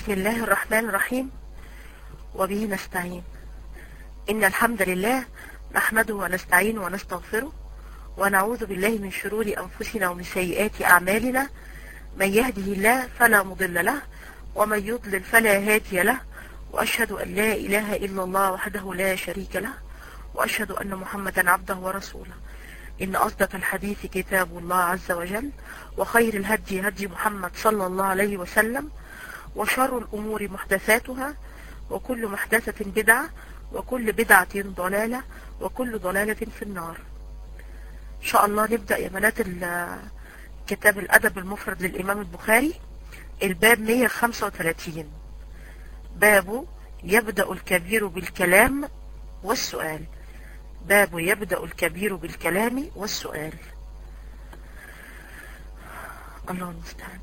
بسم الله الرحمن الرحيم وبه نستعين إن الحمد لله نحمده ونستعين ونستغفره ونعوذ بالله من شرور أنفسنا ومن سيئات أعمالنا من يهده الله فلا مضل له ومن يضلل فلا هادي له وأشهد أن لا إله إلا الله وحده لا شريك له وأشهد أن محمدا عبده ورسوله إن أصدق الحديث كتاب الله عز وجل وخير الهدي هدي محمد صلى الله عليه وسلم وشر الأمور محدثاتها وكل محدثة بدعة وكل بدعة ضلالة وكل ضلالة في النار إن شاء الله نبدأ يا بنات كتاب الأدب المفرد للإمام البخاري الباب 135 باب يبدأ الكبير بالكلام والسؤال باب يبدأ الكبير بالكلام والسؤال الله المستعان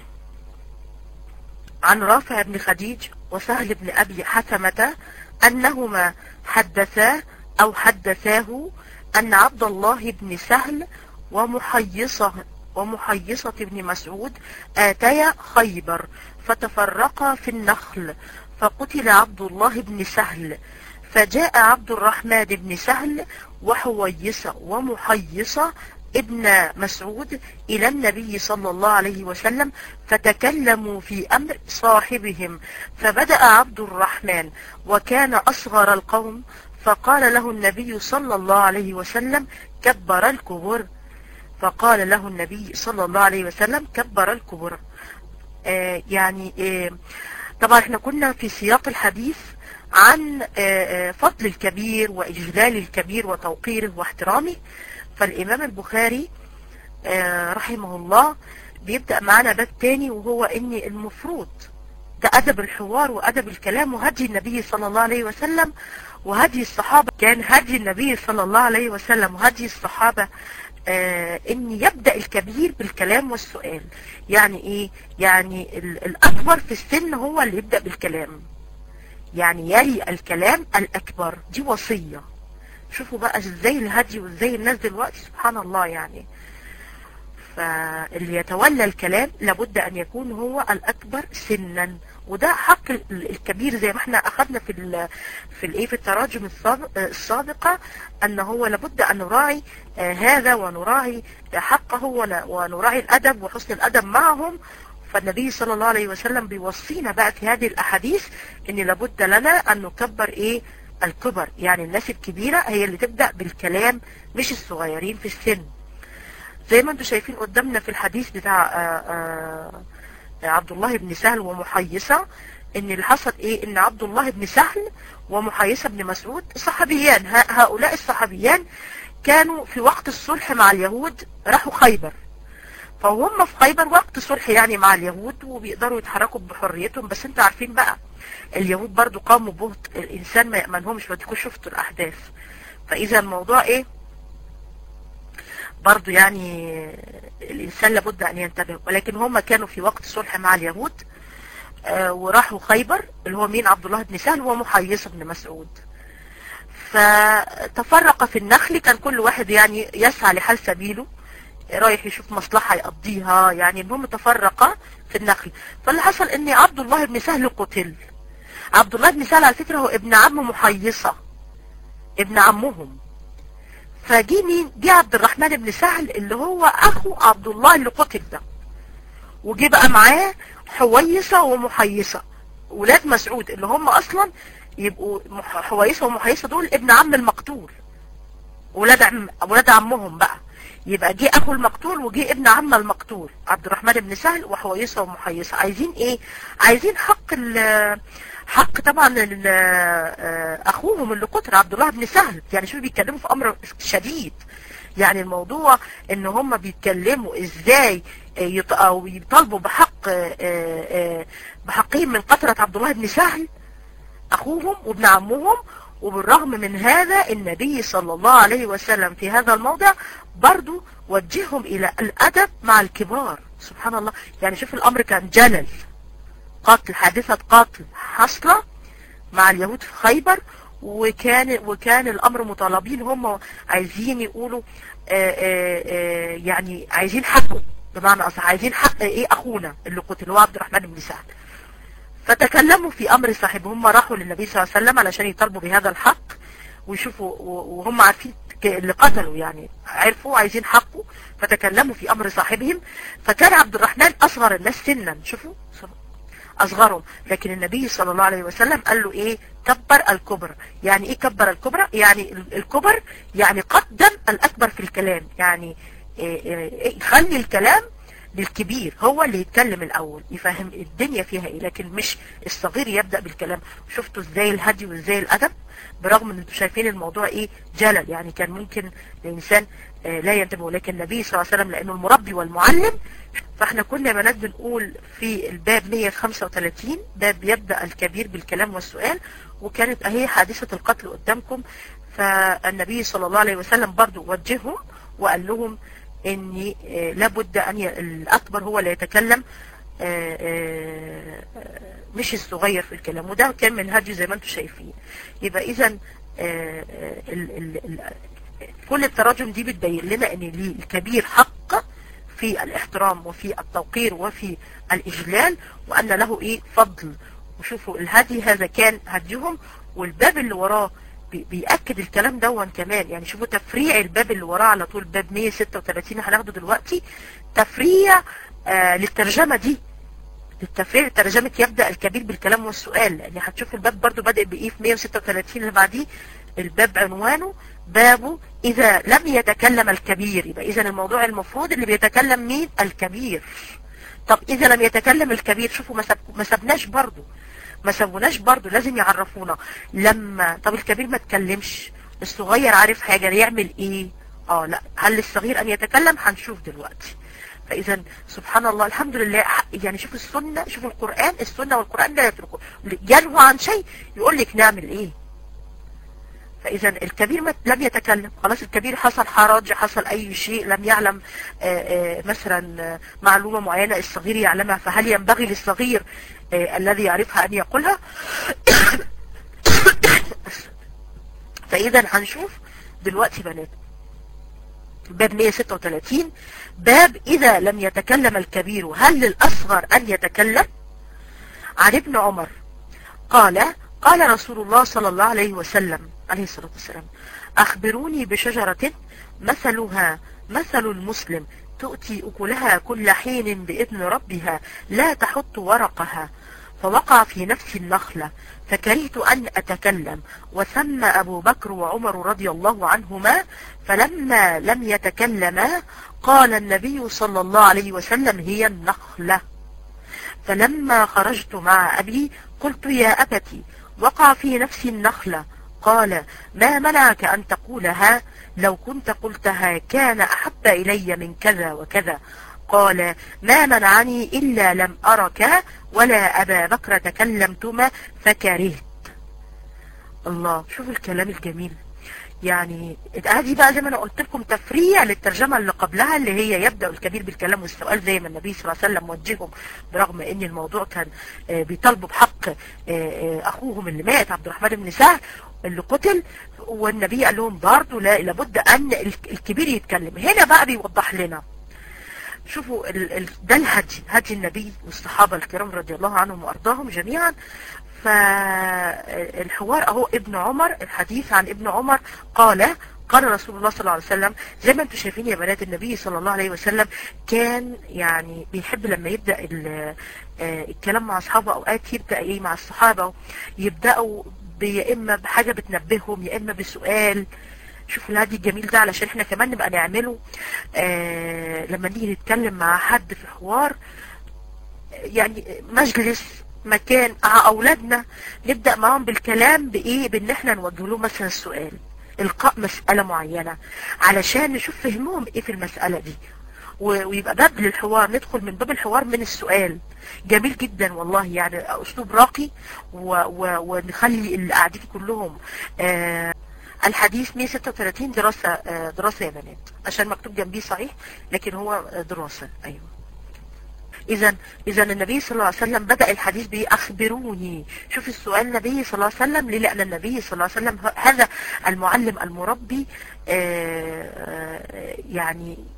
عن رافع بن خديج وسهل بن أبي حثمة أنهما حدثا أو حدثاه أن عبد الله بن سهل ومحيصة ومحيصة بن مسعود آتيا خيبر فتفرقا في النخل فقتل عبد الله بن سهل فجاء عبد الرحمن بن سهل وحويصة ومحيصة ابن مسعود إلى النبي صلى الله عليه وسلم فتكلموا في أمر صاحبهم فبدأ عبد الرحمن وكان أصغر القوم فقال له النبي صلى الله عليه وسلم كبر الكبر فقال له النبي صلى الله عليه وسلم كبر الكبر آه يعني آه طبعا احنا كنا في سياق الحديث عن آه فضل الكبير وإجلال الكبير وتوقيره واحترامه فالإمام البخاري رحمه الله بيبدأ معنا باب تاني وهو ان المفروض ده أدب الحوار وأدب الكلام وهدي النبي صلى الله عليه وسلم وهدي الصحابة كان هدي النبي صلى الله عليه وسلم وهدي الصحابة آه ان يبدأ الكبير بالكلام والسؤال يعني ايه يعني الاكبر في السن هو اللي يبدأ بالكلام يعني يلي الكلام الاكبر دي وصية شوفوا بقى ازاي الهدي وازاي الناس دلوقتي سبحان الله يعني فاللي يتولى الكلام لابد ان يكون هو الاكبر سنا وده حق الكبير زي ما احنا اخذنا في ال في الايه في التراجم السابقة ان هو لابد ان نراعي هذا ونراعي حقه ونراعي الادب وحسن الادب معهم فالنبي صلى الله عليه وسلم بيوصينا بقى في هذه الاحاديث ان لابد لنا ان نكبر ايه الكبر يعني الناس الكبيرة هي اللي تبدأ بالكلام مش الصغيرين في السن زي ما انتم شايفين قدامنا في الحديث بتاع آآ آآ عبد الله بن سهل ومحيصة ان اللي حصل ايه ان عبد الله بن سهل ومحيصة بن مسعود صحابيان هؤلاء الصحابيان كانوا في وقت الصلح مع اليهود راحوا خيبر فهم في خيبر وقت صلح يعني مع اليهود وبيقدروا يتحركوا بحريتهم بس انتوا عارفين بقى اليهود برضو قاموا بهت الانسان ما يأمنهمش وديكوا شفتوا الاحداث فاذا الموضوع ايه برضو يعني الانسان لابد ان ينتبه ولكن هم كانوا في وقت صلح مع اليهود آه وراحوا خيبر اللي هو مين عبد الله بن سهل ومحيص بن مسعود فتفرق في النخل كان كل واحد يعني يسعى لحال سبيله رايح يشوف مصلحة يقضيها يعني المهم تفرق في النخل فاللي حصل ان عبد الله بن سهل قتل عبد الله بن سهل على فكرة هو ابن عم محيصة ابن عمهم فجي مين جه عبد الرحمن بن سهل اللي هو اخو عبد الله اللي قتل ده وجي بقى معاه حويصة ومحيصة ولاد مسعود اللي هم اصلا يبقوا حويصة ومحيصة دول ابن عم المقتول ولاد عم ولاد عمهم بقى يبقى جه اخو المقتول وجه ابن عم المقتول عبد الرحمن بن سهل وحويصة ومحيصة عايزين ايه عايزين حق حق طبعا اخوهم اللي قتل عبد الله بن سهل يعني شو بيتكلموا في امر شديد يعني الموضوع ان هم بيتكلموا ازاي او يطالبوا بحق بحقهم من قتلة عبد الله بن سهل اخوهم وابن عمهم وبالرغم من هذا النبي صلى الله عليه وسلم في هذا الموضع برضو وجههم الى الادب مع الكبار سبحان الله يعني شوف الامر كان جلل قتل حادثة قتل حصلة مع اليهود في خيبر وكان وكان الامر مطالبين هم عايزين يقولوا آآ آآ يعني عايزين حقه بمعنى اصح عايزين حق ايه اخونا اللي قتل هو عبد الرحمن بن سهل فتكلموا في امر صاحبهم راحوا للنبي صلى الله عليه وسلم علشان يطالبوا بهذا الحق ويشوفوا وهم عارفين اللي قتلوا يعني عرفوا عايزين حقه فتكلموا في امر صاحبهم فكان عبد الرحمن اصغر الناس سنا شوفوا اصغرهم لكن النبي صلى الله عليه وسلم قال له ايه كبر الكبر يعني ايه كبر الكبر يعني الكبر يعني قدم الاكبر في الكلام يعني إيه إيه خلي الكلام للكبير هو اللي يتكلم الاول يفهم الدنيا فيها ايه لكن مش الصغير يبدأ بالكلام شفتوا ازاي الهدي وازاي الادب برغم ان انتم شايفين الموضوع ايه جلل يعني كان ممكن الانسان آه لا ينتبه لكن النبي صلى الله عليه وسلم لانه المربي والمعلم فاحنا كنا بنات بنقول في الباب 135 باب يبدأ الكبير بالكلام والسؤال وكانت اهي حادثة القتل قدامكم فالنبي صلى الله عليه وسلم برضو وجههم وقال لهم ان لابد ان الاكبر هو اللي يتكلم مش الصغير في الكلام وده كان من هدي زي ما انتم شايفين يبقى اذا كل التراجم دي بتبين لنا ان ليه الكبير حق في الاحترام وفي التوقير وفي الاجلال وان له ايه فضل وشوفوا الهدي هذا كان هديهم والباب اللي وراه بيأكد الكلام دون كمان يعني شوفوا تفريع الباب اللي وراه على طول باب 136 هناخده دلوقتي تفريع آه للترجمة دي للتفريع ترجمة يبدأ الكبير بالكلام والسؤال يعني هتشوف الباب برضو بدأ بإيه في 136 اللي بعديه الباب عنوانه بابه إذا لم يتكلم الكبير يبقى إذا الموضوع المفروض اللي بيتكلم مين الكبير طب إذا لم يتكلم الكبير شوفوا ما سبناش برضو ما سووناش برضو لازم يعرفونا لما طب الكبير ما تكلمش الصغير عارف حاجة يعمل ايه اه لا هل الصغير ان يتكلم هنشوف دلوقتي فاذا سبحان الله الحمد لله يعني شوف السنة شوف القرآن السنة والقرآن لا يتركوا ينهوا عن شيء يقول لك نعمل ايه فاذا الكبير لم يتكلم خلاص الكبير حصل حرج حصل اي شيء لم يعلم آآ آآ مثلا معلومة معينة الصغير يعلمها فهل ينبغي للصغير الذي يعرفها ان يقولها فاذا هنشوف دلوقتي بنات باب 136 باب اذا لم يتكلم الكبير هل للاصغر ان يتكلم عن ابن عمر قال قال رسول الله صلى الله عليه وسلم عليه الصلاة والسلام أخبروني بشجرة مثلها مثل المسلم تؤتي أكلها كل حين بإذن ربها لا تحط ورقها فوقع في نفس النخلة فكرهت أن أتكلم وثم أبو بكر وعمر رضي الله عنهما فلما لم يتكلما قال النبي صلى الله عليه وسلم هي النخلة فلما خرجت مع أبي قلت يا أبتي وقع في نفس النخلة قال ما منعك أن تقولها لو كنت قلتها كان أحب إلي من كذا وكذا قال ما منعني إلا لم أرك ولا أبا بكر تكلمتما فكرهت الله شوف الكلام الجميل يعني هذه بقى زي ما انا قلت لكم تفريع للترجمة اللي قبلها اللي هي يبدأ الكبير بالكلام والسؤال زي ما النبي صلى الله عليه وسلم وجههم برغم ان الموضوع كان بيطالبوا بحق اخوهم اللي مات عبد الرحمن بن سهل اللي قتل والنبي قال لهم برضه لا لابد ان الكبير يتكلم هنا بقى بيوضح لنا شوفوا ال ال ده الهدي هدي النبي والصحابة الكرام رضي الله عنهم وارضاهم جميعا فالحوار اهو ابن عمر الحديث عن ابن عمر قال قال رسول الله صلى الله عليه وسلم زي ما انتم شايفين يا بنات النبي صلى الله عليه وسلم كان يعني بيحب لما يبدأ الكلام مع اصحابه اوقات يبدأ ايه مع الصحابة يبدأوا يا اما بحاجة بتنبههم يا اما بسؤال شوفوا الهدي الجميل ده علشان احنا كمان نبقى نعمله آه لما نيجي نتكلم مع حد في حوار يعني مجلس مكان مع اولادنا نبدأ معاهم بالكلام بايه بان احنا نوجه له مثلا السؤال القاء مسألة معينة علشان نشوف فهمهم ايه في المسألة دي ويبقى باب للحوار ندخل من باب الحوار من السؤال جميل جدا والله يعني اسلوب راقي و و ونخلي اللي قاعدين كلهم آه الحديث 136 دراسة آه دراسة يا بنات عشان مكتوب جنبيه صحيح لكن هو دراسة ايوه اذا اذا النبي صلى الله عليه وسلم بدأ الحديث به اخبروني شوف السؤال النبي صلى الله عليه وسلم ليه لان النبي صلى الله عليه وسلم هذا المعلم المربي آه يعني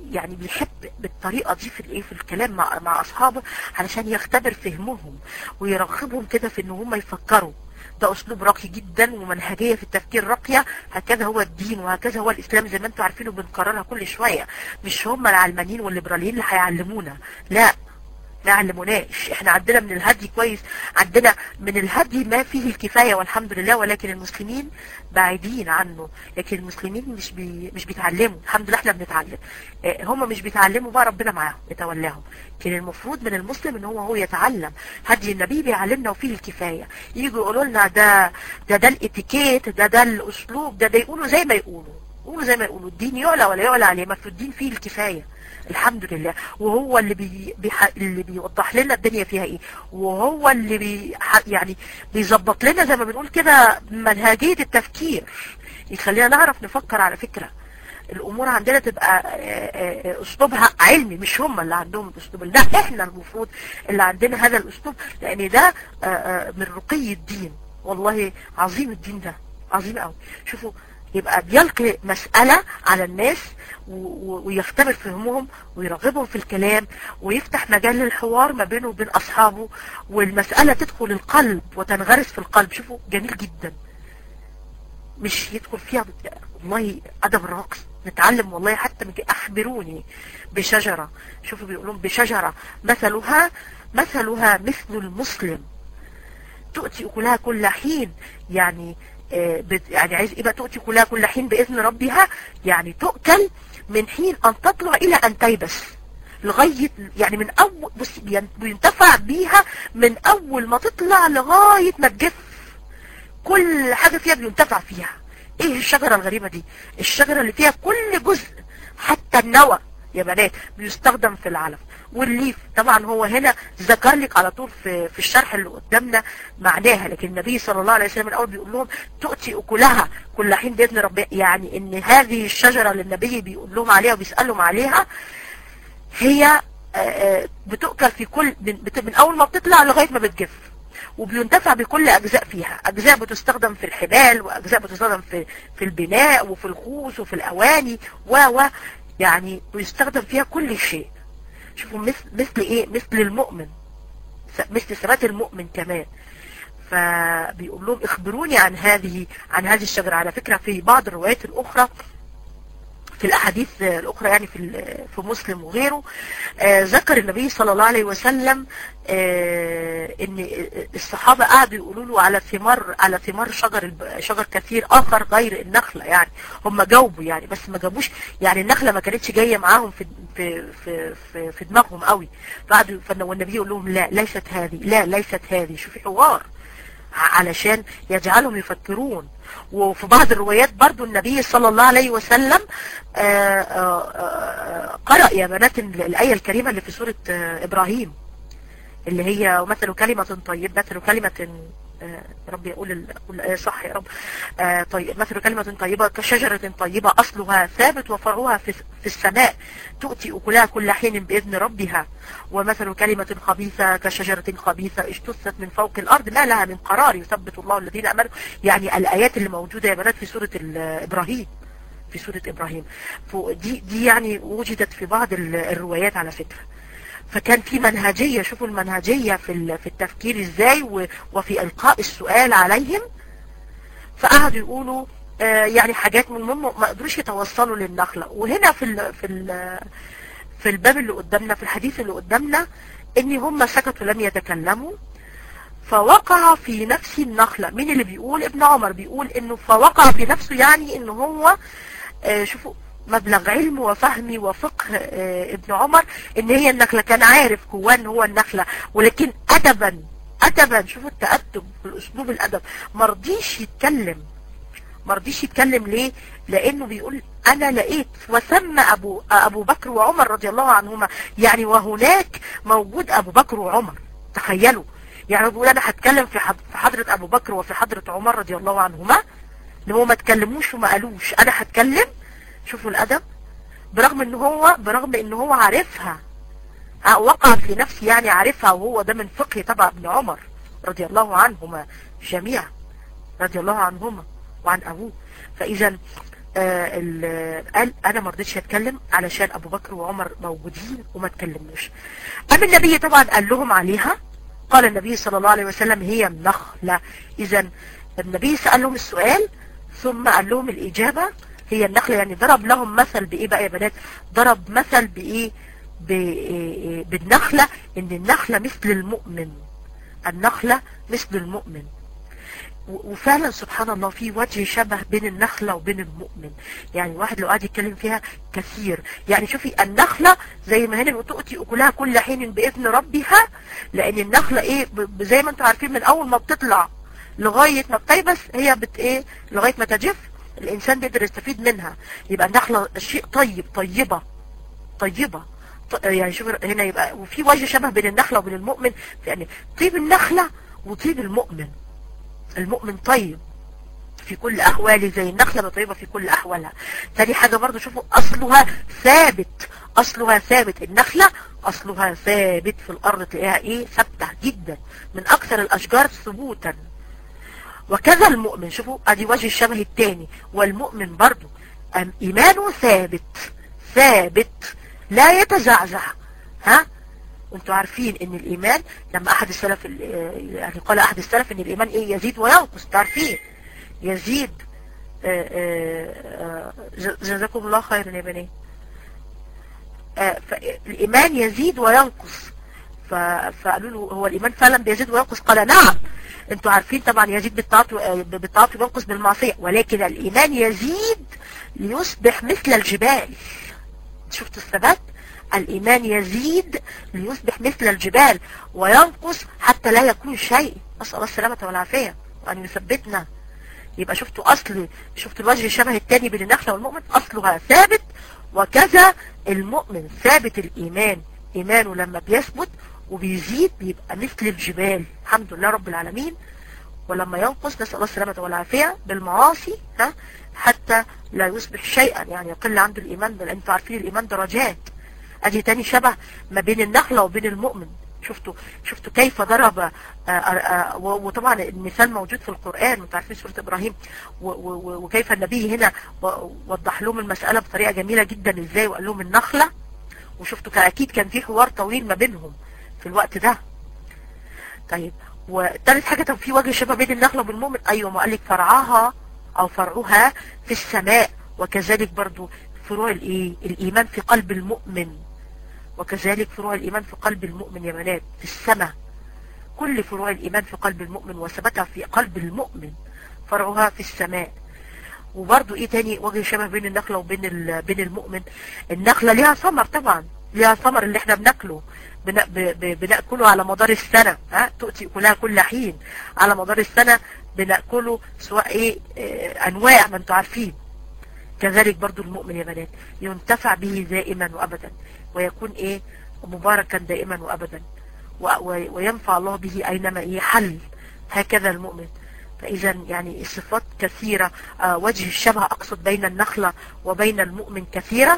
يعني بيحب بالطريقة دي في الايه في الكلام مع, مع اصحابه علشان يختبر فهمهم ويرغبهم كده في ان هم يفكروا ده اسلوب راقي جدا ومنهجية في التفكير راقية هكذا هو الدين وهكذا هو الاسلام زي ما انتم عارفين وبنكررها كل شوية مش هم العلمانيين والليبراليين اللي هيعلمونا لا ما علموناش احنا عندنا من الهدي كويس عندنا من الهدي ما فيه الكفاية والحمد لله ولكن المسلمين بعيدين عنه لكن المسلمين مش بي مش بيتعلموا الحمد لله احنا بنتعلم اه هم مش بيتعلموا بقى ربنا معاهم يتولاهم لكن المفروض من المسلم ان هو هو يتعلم هدي النبي بيعلمنا وفيه الكفاية يجوا يقولوا لنا ده ده ده الاتيكيت ده ده الاسلوب ده ده يقولوا زي ما يقولوا يقولوا زي ما يقولوا الدين يعلى ولا يعلى عليه ما في الدين فيه الكفاية الحمد لله وهو اللي بي بيح... اللي بيوضح لنا الدنيا فيها ايه وهو اللي بي... يعني بيظبط لنا زي ما بنقول كده منهجية التفكير يخلينا نعرف نفكر على فكرة الامور عندنا تبقى اسلوبها علمي مش هم اللي عندهم الاسلوب ده احنا المفروض اللي عندنا هذا الاسلوب لان ده من رقي الدين والله عظيم الدين ده عظيم قوي شوفوا يبقى بيلقي مسألة على الناس ويختبر فهمهم ويرغبهم في الكلام ويفتح مجال للحوار ما بينه وبين أصحابه والمسألة تدخل القلب وتنغرس في القلب شوفوا جميل جدا مش يدخل فيها والله أدب الراقي نتعلم والله حتى من أخبروني بشجرة شوفوا بيقولون بشجرة مثلها مثلها مثل المسلم تؤتي أكلها كل حين يعني يعني عايز ايه بقى تؤتي كلها كل حين باذن ربها يعني تؤكل من حين ان تطلع الى ان تيبس لغاية يعني من اول بص بينتفع بيها من اول ما تطلع لغاية ما تجف كل حاجة فيها بينتفع فيها ايه الشجرة الغريبة دي الشجرة اللي فيها كل جزء حتى النوى يا بنات بيستخدم في العلف والليف طبعا هو هنا ذكر لك على طول في, في الشرح اللي قدامنا معناها لكن النبي صلى الله عليه وسلم الاول بيقول لهم تؤتي اكلها كل حين باذن ربنا يعني ان هذه الشجره اللي النبي بيقول لهم عليها وبيسالهم عليها هي بتؤكل في كل من, من اول ما بتطلع لغايه ما بتجف وبينتفع بكل اجزاء فيها اجزاء بتستخدم في الحبال واجزاء بتستخدم في في البناء وفي الخوص وفي الاواني و و يعني بيستخدم فيها كل شيء شوفوا مثل, مثل ايه مثل المؤمن مثل ثبات المؤمن كمان فبيقول لهم اخبروني عن هذه عن هذه الشجرة على فكرة في بعض الروايات الاخرى في الاحاديث الاخرى يعني في في مسلم وغيره آه ذكر النبي صلى الله عليه وسلم آه ان الصحابه قعدوا يقولوا له على ثمار على ثمار شجر شجر كثير اخر غير النخله يعني هم جاوبوا يعني بس ما جابوش يعني النخله ما كانتش جايه معاهم في في في في, في دماغهم قوي بعد والنبي يقول لهم لا ليست هذه لا ليست هذه شوفي حوار علشان يجعلهم يفكرون وفي بعض الروايات برضو النبي صلى الله عليه وسلم آآ آآ قرأ يا بنات الآية الكريمة اللي في سورة إبراهيم اللي هي مثل كلمة طيبة مثل كلمة ربي يقول الآية صح يا رب آه طيب مثل كلمة طيبة كشجرة طيبة أصلها ثابت وفرعها في, في السماء تؤتي أكلها كل حين بإذن ربها ومثل كلمة خبيثة كشجرة خبيثة اجتثت من فوق الأرض ما لها من قرار يثبت الله الذين أمنوا يعني الآيات اللي موجودة يا بنات في سورة إبراهيم في سورة إبراهيم دي, دي يعني وجدت في بعض الروايات على فكرة فكان في منهجية شوفوا المنهجية في في التفكير ازاي وفي القاء السؤال عليهم فقعدوا يقولوا آه يعني حاجات من هم ما قدروش يتوصلوا للنخلة وهنا في ال في ال في الباب اللي قدامنا في الحديث اللي قدامنا ان هم سكتوا لم يتكلموا فوقع في نفس النخلة مين اللي بيقول ابن عمر بيقول انه فوقع في نفسه يعني ان هو آه شوفوا مبلغ علم وفهم وفقه آه ابن عمر ان هي النخلة كان عارف جواه ان هو النخلة ولكن ادبا ادبا شوفوا التأدب بالاسلوب الادب مرضيش يتكلم مرضيش يتكلم ليه لانه بيقول انا لقيت وسمى ابو ابو بكر وعمر رضي الله عنهما يعني وهناك موجود ابو بكر وعمر تخيلوا يعني بيقول انا هتكلم في حضرة ابو بكر وفي حضرة عمر رضي الله عنهما ان هو ما تكلموش وما قالوش انا هتكلم شوفوا الادب برغم ان هو برغم ان هو عارفها وقع في نفسي يعني عارفها وهو ده من فقه تبع ابن عمر رضي الله عنهما جميعا رضي الله عنهما وعن ابوه فاذا آه قال انا ما رضيتش اتكلم علشان ابو بكر وعمر موجودين وما تكلمناش قام النبي طبعا قال لهم عليها قال النبي صلى الله عليه وسلم هي النخلة اذا النبي سألهم السؤال ثم قال لهم الاجابة هي النخلة يعني ضرب لهم مثل بايه بقى يا بنات ضرب مثل بايه بالنخلة ان النخلة مثل المؤمن النخلة مثل المؤمن وفعلا سبحان الله في وجه شبه بين النخلة وبين المؤمن يعني واحد لو قاعد يتكلم فيها كثير يعني شوفي النخلة زي ما هنا تؤتي أكلها كل حين بإذن ربها لأن النخلة إيه زي ما انتم عارفين من أول ما بتطلع لغاية ما بتيبس هي بت إيه لغاية ما تجف الإنسان بيقدر يستفيد منها يبقى النخلة شيء طيب طيبة طيبة يعني شوف هنا يبقى وفي وجه شبه بين النخلة وبين المؤمن يعني طيب النخلة وطيب المؤمن المؤمن طيب في كل أحواله زي النخلة طيبة في كل أحوالها تاني حاجة برضو شوفوا أصلها ثابت أصلها ثابت النخلة أصلها ثابت في الأرض تلاقيها إيه ثابتة جدا من أكثر الأشجار ثبوتا وكذا المؤمن شوفوا أدي وجه الشبه التاني والمؤمن برضو إيمانه ثابت ثابت لا يتزعزع ها وانتوا عارفين ان الايمان لما احد السلف يعني قال احد السلف ان الايمان ايه يزيد وينقص تعرفين يزيد جزاكم الله خيرا يا بني فالايمان يزيد وينقص فقالوا له هو الايمان فعلا بيزيد وينقص قال نعم انتوا عارفين طبعا يزيد بالطاعات بالطاعات وينقص بالمعصيه ولكن الايمان يزيد ليصبح مثل الجبال شفت الثبات الإيمان يزيد ليصبح مثل الجبال وينقص حتى لا يكون شيء أسأل الله السلامة والعافية وأن يثبتنا يبقى شفتوا أصل شفتوا الوجه الشبه التاني بين النخلة والمؤمن أصلها ثابت وكذا المؤمن ثابت الإيمان إيمانه لما بيثبت وبيزيد بيبقى مثل الجبال الحمد لله رب العالمين ولما ينقص نسأل الله السلامة والعافية بالمعاصي ها حتى لا يصبح شيئا يعني يقل عنده الإيمان لأن انتوا عارفين الإيمان درجات ادي تاني شبه ما بين النخلة وبين المؤمن شفتوا شفتوا كيف ضرب آآ آآ وطبعا المثال موجود في القرآن انتوا عارفين سورة ابراهيم وكيف النبي هنا وضح لهم المسألة بطريقة جميلة جدا ازاي وقال لهم النخلة وشفتوا اكيد كان في حوار طويل ما بينهم في الوقت ده طيب وثالث حاجة طب في وجه شبه بين النخلة والمؤمن ايوه ما قال لك فرعها او فرعها في السماء وكذلك برضو فروع الايه الايمان في قلب المؤمن وكذلك فروع الإيمان في قلب المؤمن يا بنات في السماء كل فروع الإيمان في قلب المؤمن وثبتها في قلب المؤمن فرعها في السماء وبرضو ايه تاني وجه شبه بين النخلة وبين بين المؤمن النخلة ليها ثمر طبعا ليها ثمر اللي احنا بناكله بنأكله على مدار السنة ها تؤتي كلها كل حين على مدار السنة بنأكله سواء ايه اه انواع ما انتوا عارفين كذلك برضو المؤمن يا بنات ينتفع به دائما وابدا ويكون ايه مباركا دائما وابدا وينفع الله به اينما ايه حل هكذا المؤمن فاذا يعني الصفات كثيرة آه وجه الشبه اقصد بين النخلة وبين المؤمن كثيرة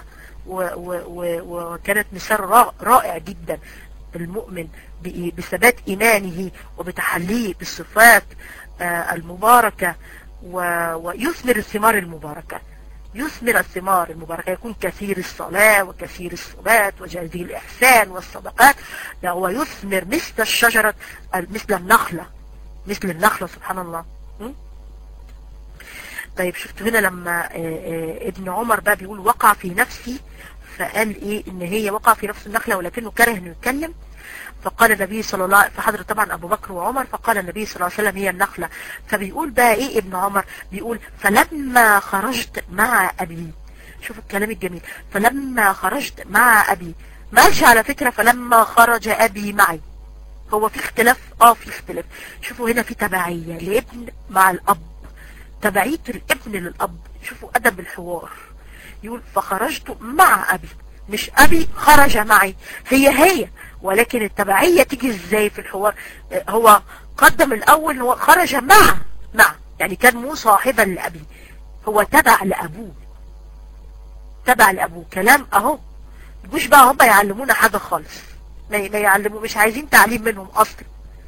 وكانت مثال رائع جدا المؤمن بثبات ايمانه وبتحليه بالصفات آه المباركة ويثمر الثمار المباركة يثمر الثمار المباركة يكون كثير الصلاة وكثير الصلاة وجازي الإحسان والصدقات هو يثمر مثل الشجرة مثل النخلة مثل النخلة سبحان الله طيب شفتوا هنا لما ابن عمر بقى بيقول وقع في نفسي فقال ايه ان هي وقع في نفس النخلة ولكنه كره انه يتكلم فقال النبي صلى الله عليه فحضر طبعا ابو بكر وعمر فقال النبي صلى الله عليه وسلم هي النخلة فبيقول بقى ايه ابن عمر بيقول فلما خرجت مع ابي شوفوا الكلام الجميل فلما خرجت مع ابي ما قالش على فكرة فلما خرج ابي معي هو في اختلاف اه في اختلاف شوفوا هنا في تبعية لابن مع الاب تبعية الابن للاب شوفوا ادب الحوار يقول فخرجت مع ابي مش ابي خرج معي هي هي ولكن التبعية تيجي ازاي في الحوار هو قدم الاول هو خرج مع مع يعني كان مو صاحبا لابي هو تبع لابوه تبع لابوه كلام اهو مش بقى هم يعلمونا حاجة خالص ما يعلموا مش عايزين تعليم منهم اصلا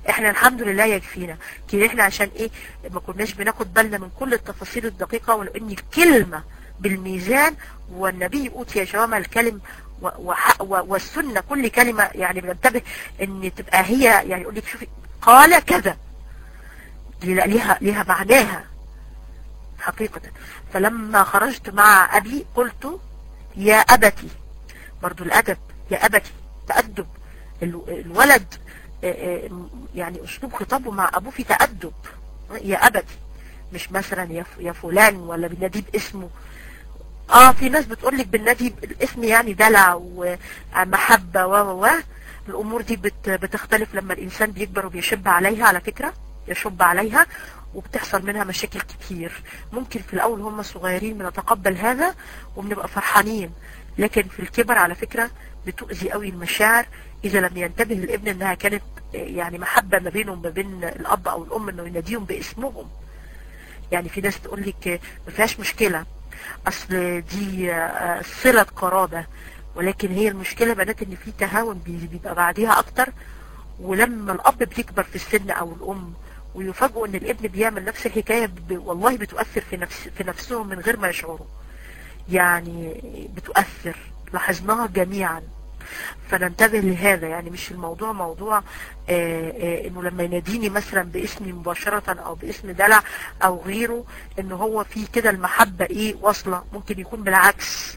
احنا الحمد لله يكفينا كده احنا عشان ايه ما كناش بناخد بالنا من كل التفاصيل الدقيقة ولو ان الكلمة بالميزان والنبي اوتي جوامع الكلم و- وح- و- والسنة كل كلمة يعني بننتبه ان تبقى هي يعني يقول لك شوفي قال كذا لا- ليها ليها معناها حقيقة فلما خرجت مع أبي قلت يا أبتي برضو الأدب يا أبتي تأدب ال- الولد آه، آه، يعني أسلوب خطابه مع أبوه في تأدب يا أبتي مش مثلا يا ف- يا فلان ولا بناديه باسمه اه في ناس بتقول لك بالنادي الاسم يعني دلع ومحبة و و و الامور دي بت بتختلف لما الانسان بيكبر وبيشب عليها على فكرة يشب عليها وبتحصل منها مشاكل كتير ممكن في الاول هم صغيرين بنتقبل هذا وبنبقى فرحانين لكن في الكبر على فكرة بتؤذي قوي المشاعر اذا لم ينتبه الابن انها كانت آه، يعني محبة ما بينهم ما بين الاب او الام انه يناديهم باسمهم يعني في ناس تقول لك ما فيهاش مشكلة اصل دي آه، صلة قرابة ولكن هي المشكلة بنات ان في تهاون بي- بيبقى بعديها اكتر ولما الاب بيكبر في السن او الام ويفاجئوا ان الابن بيعمل نفس الحكاية ب- والله بتؤثر في نفس في نفسهم من غير ما يشعروا يعني بتؤثر لاحظناها جميعا فننتبه لهذا يعني مش الموضوع موضوع آه، آه، انه لما يناديني مثلا باسمي مباشرة او باسم دلع او غيره ان هو في كده المحبة ايه واصلة ممكن يكون بالعكس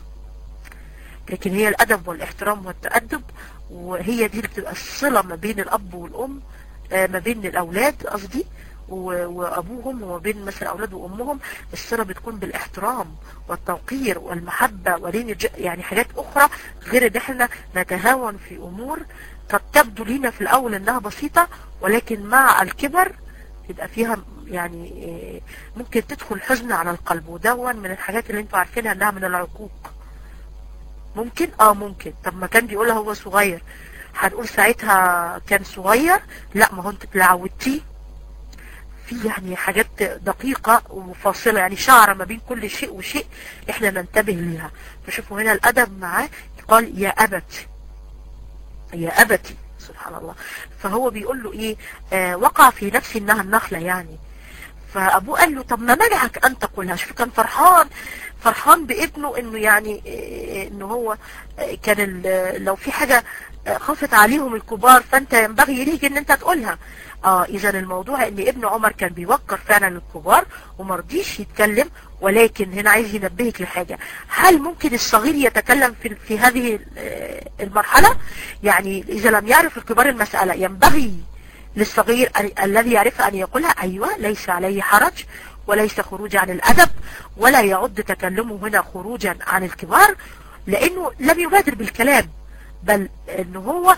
لكن هي الادب والاحترام والتأدب وهي دي اللي بتبقى الصلة ما بين الاب والام آه، ما بين الاولاد قصدي و- وابوهم وما بين مثلا اولاد وامهم الصله بتكون بالاحترام والتوقير والمحبه ولين الج- يعني حاجات اخرى غير ان احنا نتهاون في امور قد تبدو لينا في الاول انها بسيطه ولكن مع الكبر يبقى فيها يعني إيه، ممكن تدخل حزن على القلب ودون من الحاجات اللي انتوا عارفينها انها من العقوق ممكن اه ممكن طب ما كان بيقولها هو صغير هنقول ساعتها كان صغير لا ما هو انت اللي عودتيه في يعني حاجات دقيقة وفاصلة يعني شعرة ما بين كل شيء وشيء احنا ننتبه ليها فشوفوا هنا الادب معاه قال يا ابت يا ابتي سبحان الله فهو بيقول له ايه آه وقع في نفسي انها النخلة يعني فابوه قال له طب ما منعك ان تقولها شوف كان فرحان فرحان بابنه انه يعني إيه، انه هو إيه، كان ال- لو في حاجة آه، خفت عليهم الكبار فانت ينبغي ليك ان انت تقولها اه اذا الموضوع ان ابن عمر كان بيوقر فعلا الكبار ومرضيش يتكلم ولكن هنا عايز ينبهك لحاجة هل ممكن الصغير يتكلم في, في هذه ال- المرحلة يعني اذا لم يعرف الكبار المسألة ينبغي للصغير ال- الذي يعرف أن يقولها أيوة ليس عليه حرج وليس خروج عن الأدب ولا يعد تكلمه هنا خروجا عن الكبار لأنه لم يبادر بالكلام بل أنه هو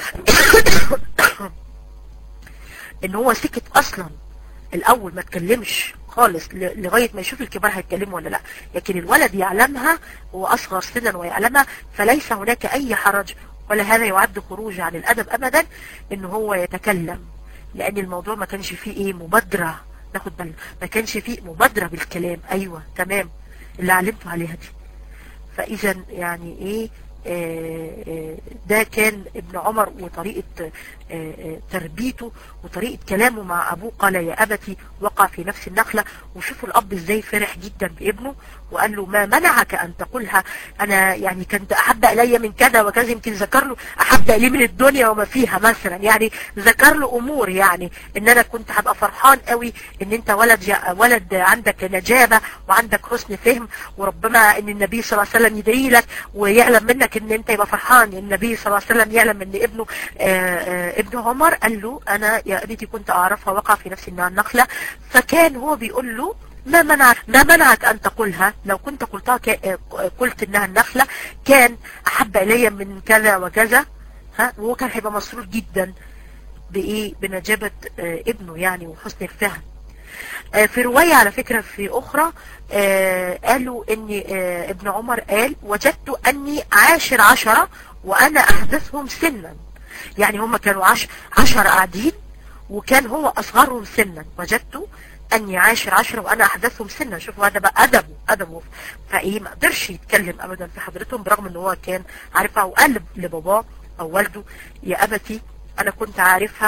أنه هو سكت أصلا الأول ما تكلمش خالص ل- لغاية ما يشوف الكبار هيتكلموا ولا لا لكن الولد يعلمها هو أصغر سنا ويعلمها فليس هناك أي حرج ولا هذا يعد خروج عن الأدب أبدا أنه هو يتكلم لأن الموضوع ما كانش فيه إيه مبادرة ناخد بالنا ما كانش فيه مبادرة بالكلام أيوة تمام اللي علمته عليها دي فإذا يعني إيه آه، آه، ده كان ابن عمر وطريقة آه، آه، تربيته وطريقة كلامه مع أبوه قال يا أبتي وقع في نفس النخلة وشوفوا الأب إزاي فرح جدا بابنه وقال له ما منعك أن تقولها أنا يعني كنت أحب إلي من كذا وكذا يمكن ذكر له أحب إلي من الدنيا وما فيها مثلا يعني ذكر له أمور يعني إن أنا كنت هبقى فرحان قوي إن أنت ولد جا ولد عندك نجابة وعندك حسن فهم وربما إن النبي صلى الله عليه وسلم يدعي لك ويعلم منك إن أنت يبقى فرحان النبي صلى الله عليه وسلم يعلم إن ابنه آه، آه، ابن عمر قال له أنا يا أبيتي كنت أعرفها وقع في نفسي إنها النخلة فكان هو بيقول له ما منعك ما منعك أن تقولها لو كنت قلتها ك- آه، قلت إنها النخلة كان أحب إلي من كذا وكذا ها وهو كان هيبقى مسرور جدا بإيه بنجابة آه، ابنه يعني وحسن الفهم آه، في رواية على فكرة في أخرى آه، قالوا إن آه، ابن عمر قال وجدت أني عاشر عشرة وأنا أحدثهم سنا يعني هم كانوا عش عشر قاعدين وكان هو أصغرهم سنا وجدت أني عاشر عشرة وأنا أحدثهم سنا شوفوا هذا بقى أدبه أدبه فإيه ما قدرش يتكلم أبدا في حضرتهم برغم إن هو كان عارفها وقال لباباه أو والده يا أبتي أنا كنت عارفها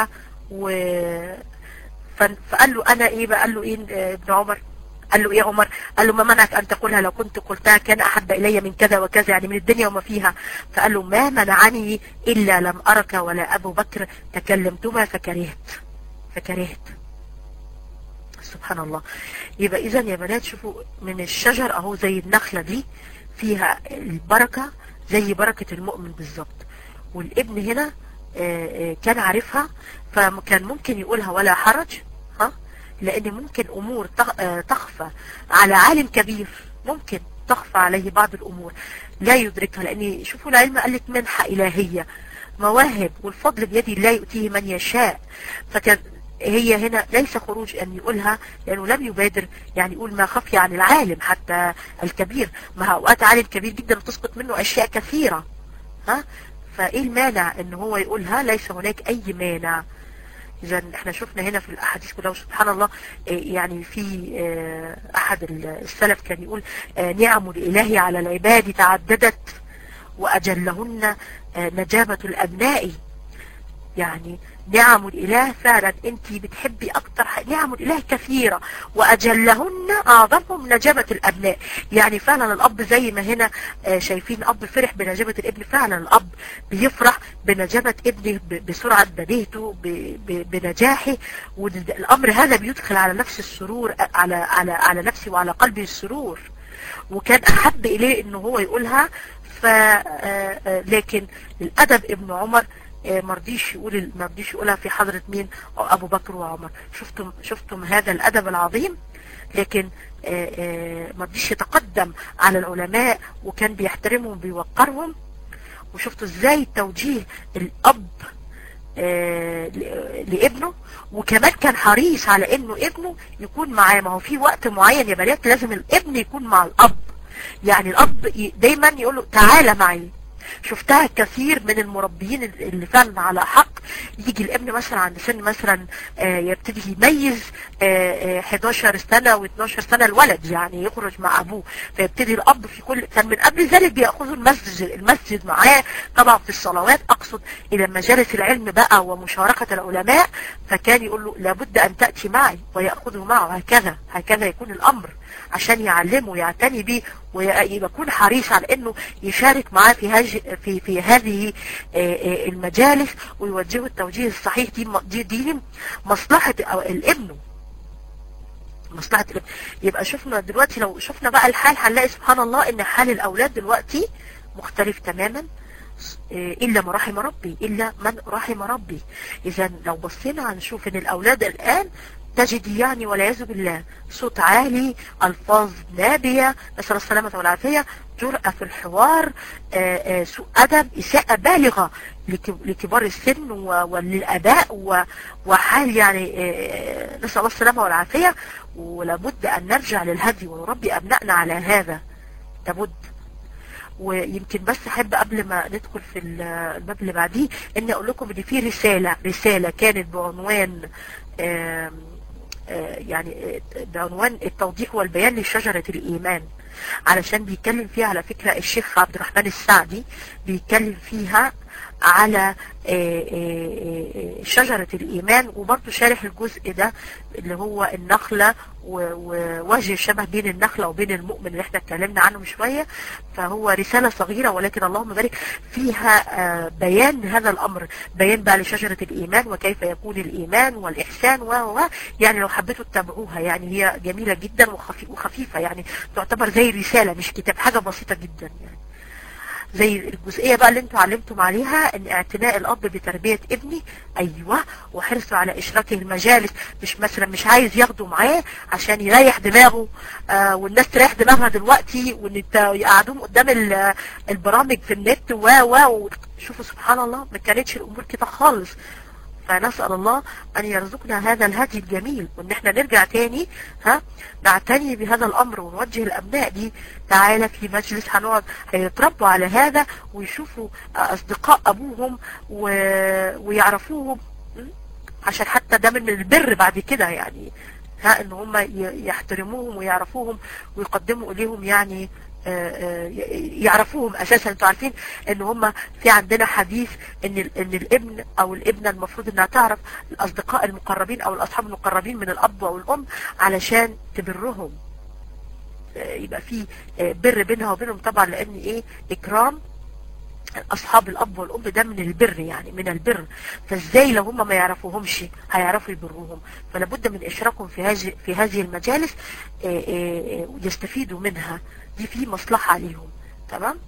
و فقال له انا ايه بقى قال له ايه ابن عمر قال له ايه عمر قال له ما منعك ان تقولها لو كنت قلتها كان احب الي من كذا وكذا يعني من الدنيا وما فيها فقال له ما منعني الا لم ارك ولا ابو بكر تكلمتما فكرهت فكرهت سبحان الله يبقى اذا يا بنات شوفوا من الشجر اهو زي النخلة دي فيها البركة زي بركة المؤمن بالظبط والابن هنا كان عارفها فكان ممكن يقولها ولا حرج ها لان ممكن امور تخفى على عالم كبير ممكن تخفى عليه بعض الامور لا يدركها لان شوفوا العلم قال لك منحة الهية مواهب والفضل بيد الله يؤتيه من يشاء فكان هي هنا ليس خروج ان يقولها لانه لم يبادر يعني يقول ما خفي عن العالم حتى الكبير ما اوقات عالم كبير جدا وتسقط منه اشياء كثيرة ها فايه المانع ان هو يقولها ليس هناك اي مانع اذا احنا شفنا هنا في الاحاديث كلها وسبحان الله يعني في احد السلف كان يقول نعم الاله على العباد تعددت واجلهن نجابة الابناء يعني نعم الإله فعلا انت بتحبي اكتر نعم الإله كثيرة واجلهن اعظمهم نجابة الابناء يعني فعلا الاب زي ما هنا شايفين اب فرح بنجابة الابن فعلا الاب بيفرح بنجابة ابنه بسرعة بديهته بنجاحه والامر هذا بيدخل على نفس السرور على على على نفسي وعلى قلبي السرور وكان احب اليه انه هو يقولها ف لكن للادب ابن عمر مرضيش يقول مرضيش يقولها في حضرة مين ابو بكر وعمر شفتم شفتم هذا الادب العظيم لكن مرضيش يتقدم على العلماء وكان بيحترمهم وبيوقرهم وشفتوا ازاي توجيه الاب لابنه وكمان كان حريص على انه ابنه يكون معاه ما هو في وقت معين يا بنات لازم الابن يكون مع الاب يعني الاب دايما يقول له تعالى معي شفتها كثير من المربيين اللي فعلا على حق يجي الابن مثلا عند سن مثلا يبتدي يميز 11 سنة و12 سنة الولد يعني يخرج مع ابوه فيبتدي الاب في كل كان من قبل ذلك بيأخذوا المسجد المسجد معاه طبعا في الصلوات اقصد الى مجالس العلم بقى ومشاركة العلماء فكان يقول له لابد ان تأتي معي ويأخذه معه هكذا هكذا يكون الامر عشان يعلمه ويعتني بيه ويكون حريص على انه يشارك معاه في هذه في في هذه المجالس ويوجهه التوجيه الصحيح دي دي, دي مصلحة الابن مصلحة الابن يبقى شفنا دلوقتي لو شفنا بقى الحال هنلاقي سبحان الله ان حال الاولاد دلوقتي مختلف تماما إلا ما رحم ربي إلا من رحم ربي إذا لو بصينا هنشوف إن الأولاد الآن تجد يعني والعياذ بالله صوت عالي الفاظ نابية نسأل السلامة والعافية جرأة في الحوار آآ آآ سوء أدب إساءة بالغة لكبار السن وللأباء وحال يعني نسأل الله السلامة والعافية ولابد أن نرجع للهدي ونربي أبنائنا على هذا لابد ويمكن بس احب قبل ما ندخل في الباب اللي بعديه اني اقول لكم ان في رسالة رسالة كانت بعنوان آآ يعني بعنوان التوضيح والبيان لشجرة الإيمان علشان بيتكلم فيها على فكرة الشيخ عبد الرحمن السعدي بيتكلم فيها على شجرة الإيمان وبرضه شارح الجزء ده اللي هو النخلة ووجه الشبه بين النخلة وبين المؤمن اللي احنا اتكلمنا عنه من شوية فهو رسالة صغيرة ولكن اللهم بارك فيها بيان هذا الأمر بيان بقى لشجرة الإيمان وكيف يكون الإيمان والإحسان و يعني لو حبيتوا تتابعوها يعني هي جميلة جدا وخفيفة يعني تعتبر زي رسالة مش كتاب حاجة بسيطة جدا يعني زي الجزئية بقى اللي انتوا علمتم عليها ان اعتناء الاب بتربية ابني ايوه وحرصه على اشراكه المجالس مش مثلا مش عايز ياخده معاه عشان يريح دماغه آه والناس تريح دماغها دلوقتي وان يقعدوهم قدام البرامج في النت و و شوفوا سبحان الله ما كانتش الامور كده خالص فنسأل الله أن يرزقنا هذا الهدي الجميل وإن احنا نرجع تاني ها نعتني بهذا الأمر ونوجه الأبناء دي تعالى في مجلس هنقعد هيتربوا على هذا ويشوفوا أصدقاء أبوهم و... ويعرفوهم عشان حتى ده من البر بعد كده يعني ها ان هم يحترموهم ويعرفوهم ويقدموا اليهم يعني يعرفوهم اساسا انتوا عارفين ان هم في عندنا حديث ان ان الابن او الابنه المفروض انها تعرف الاصدقاء المقربين او الاصحاب المقربين من الاب او الام علشان تبرهم يبقى في بر بينها وبينهم طبعا لان ايه اكرام اصحاب الاب والام ده من البر يعني من البر فازاي لو هم ما يعرفوهمش هيعرفوا يبروهم فلا بد من اشراكهم في هذه في هذه المجالس يستفيدوا منها دي في مصلحة ليهم تمام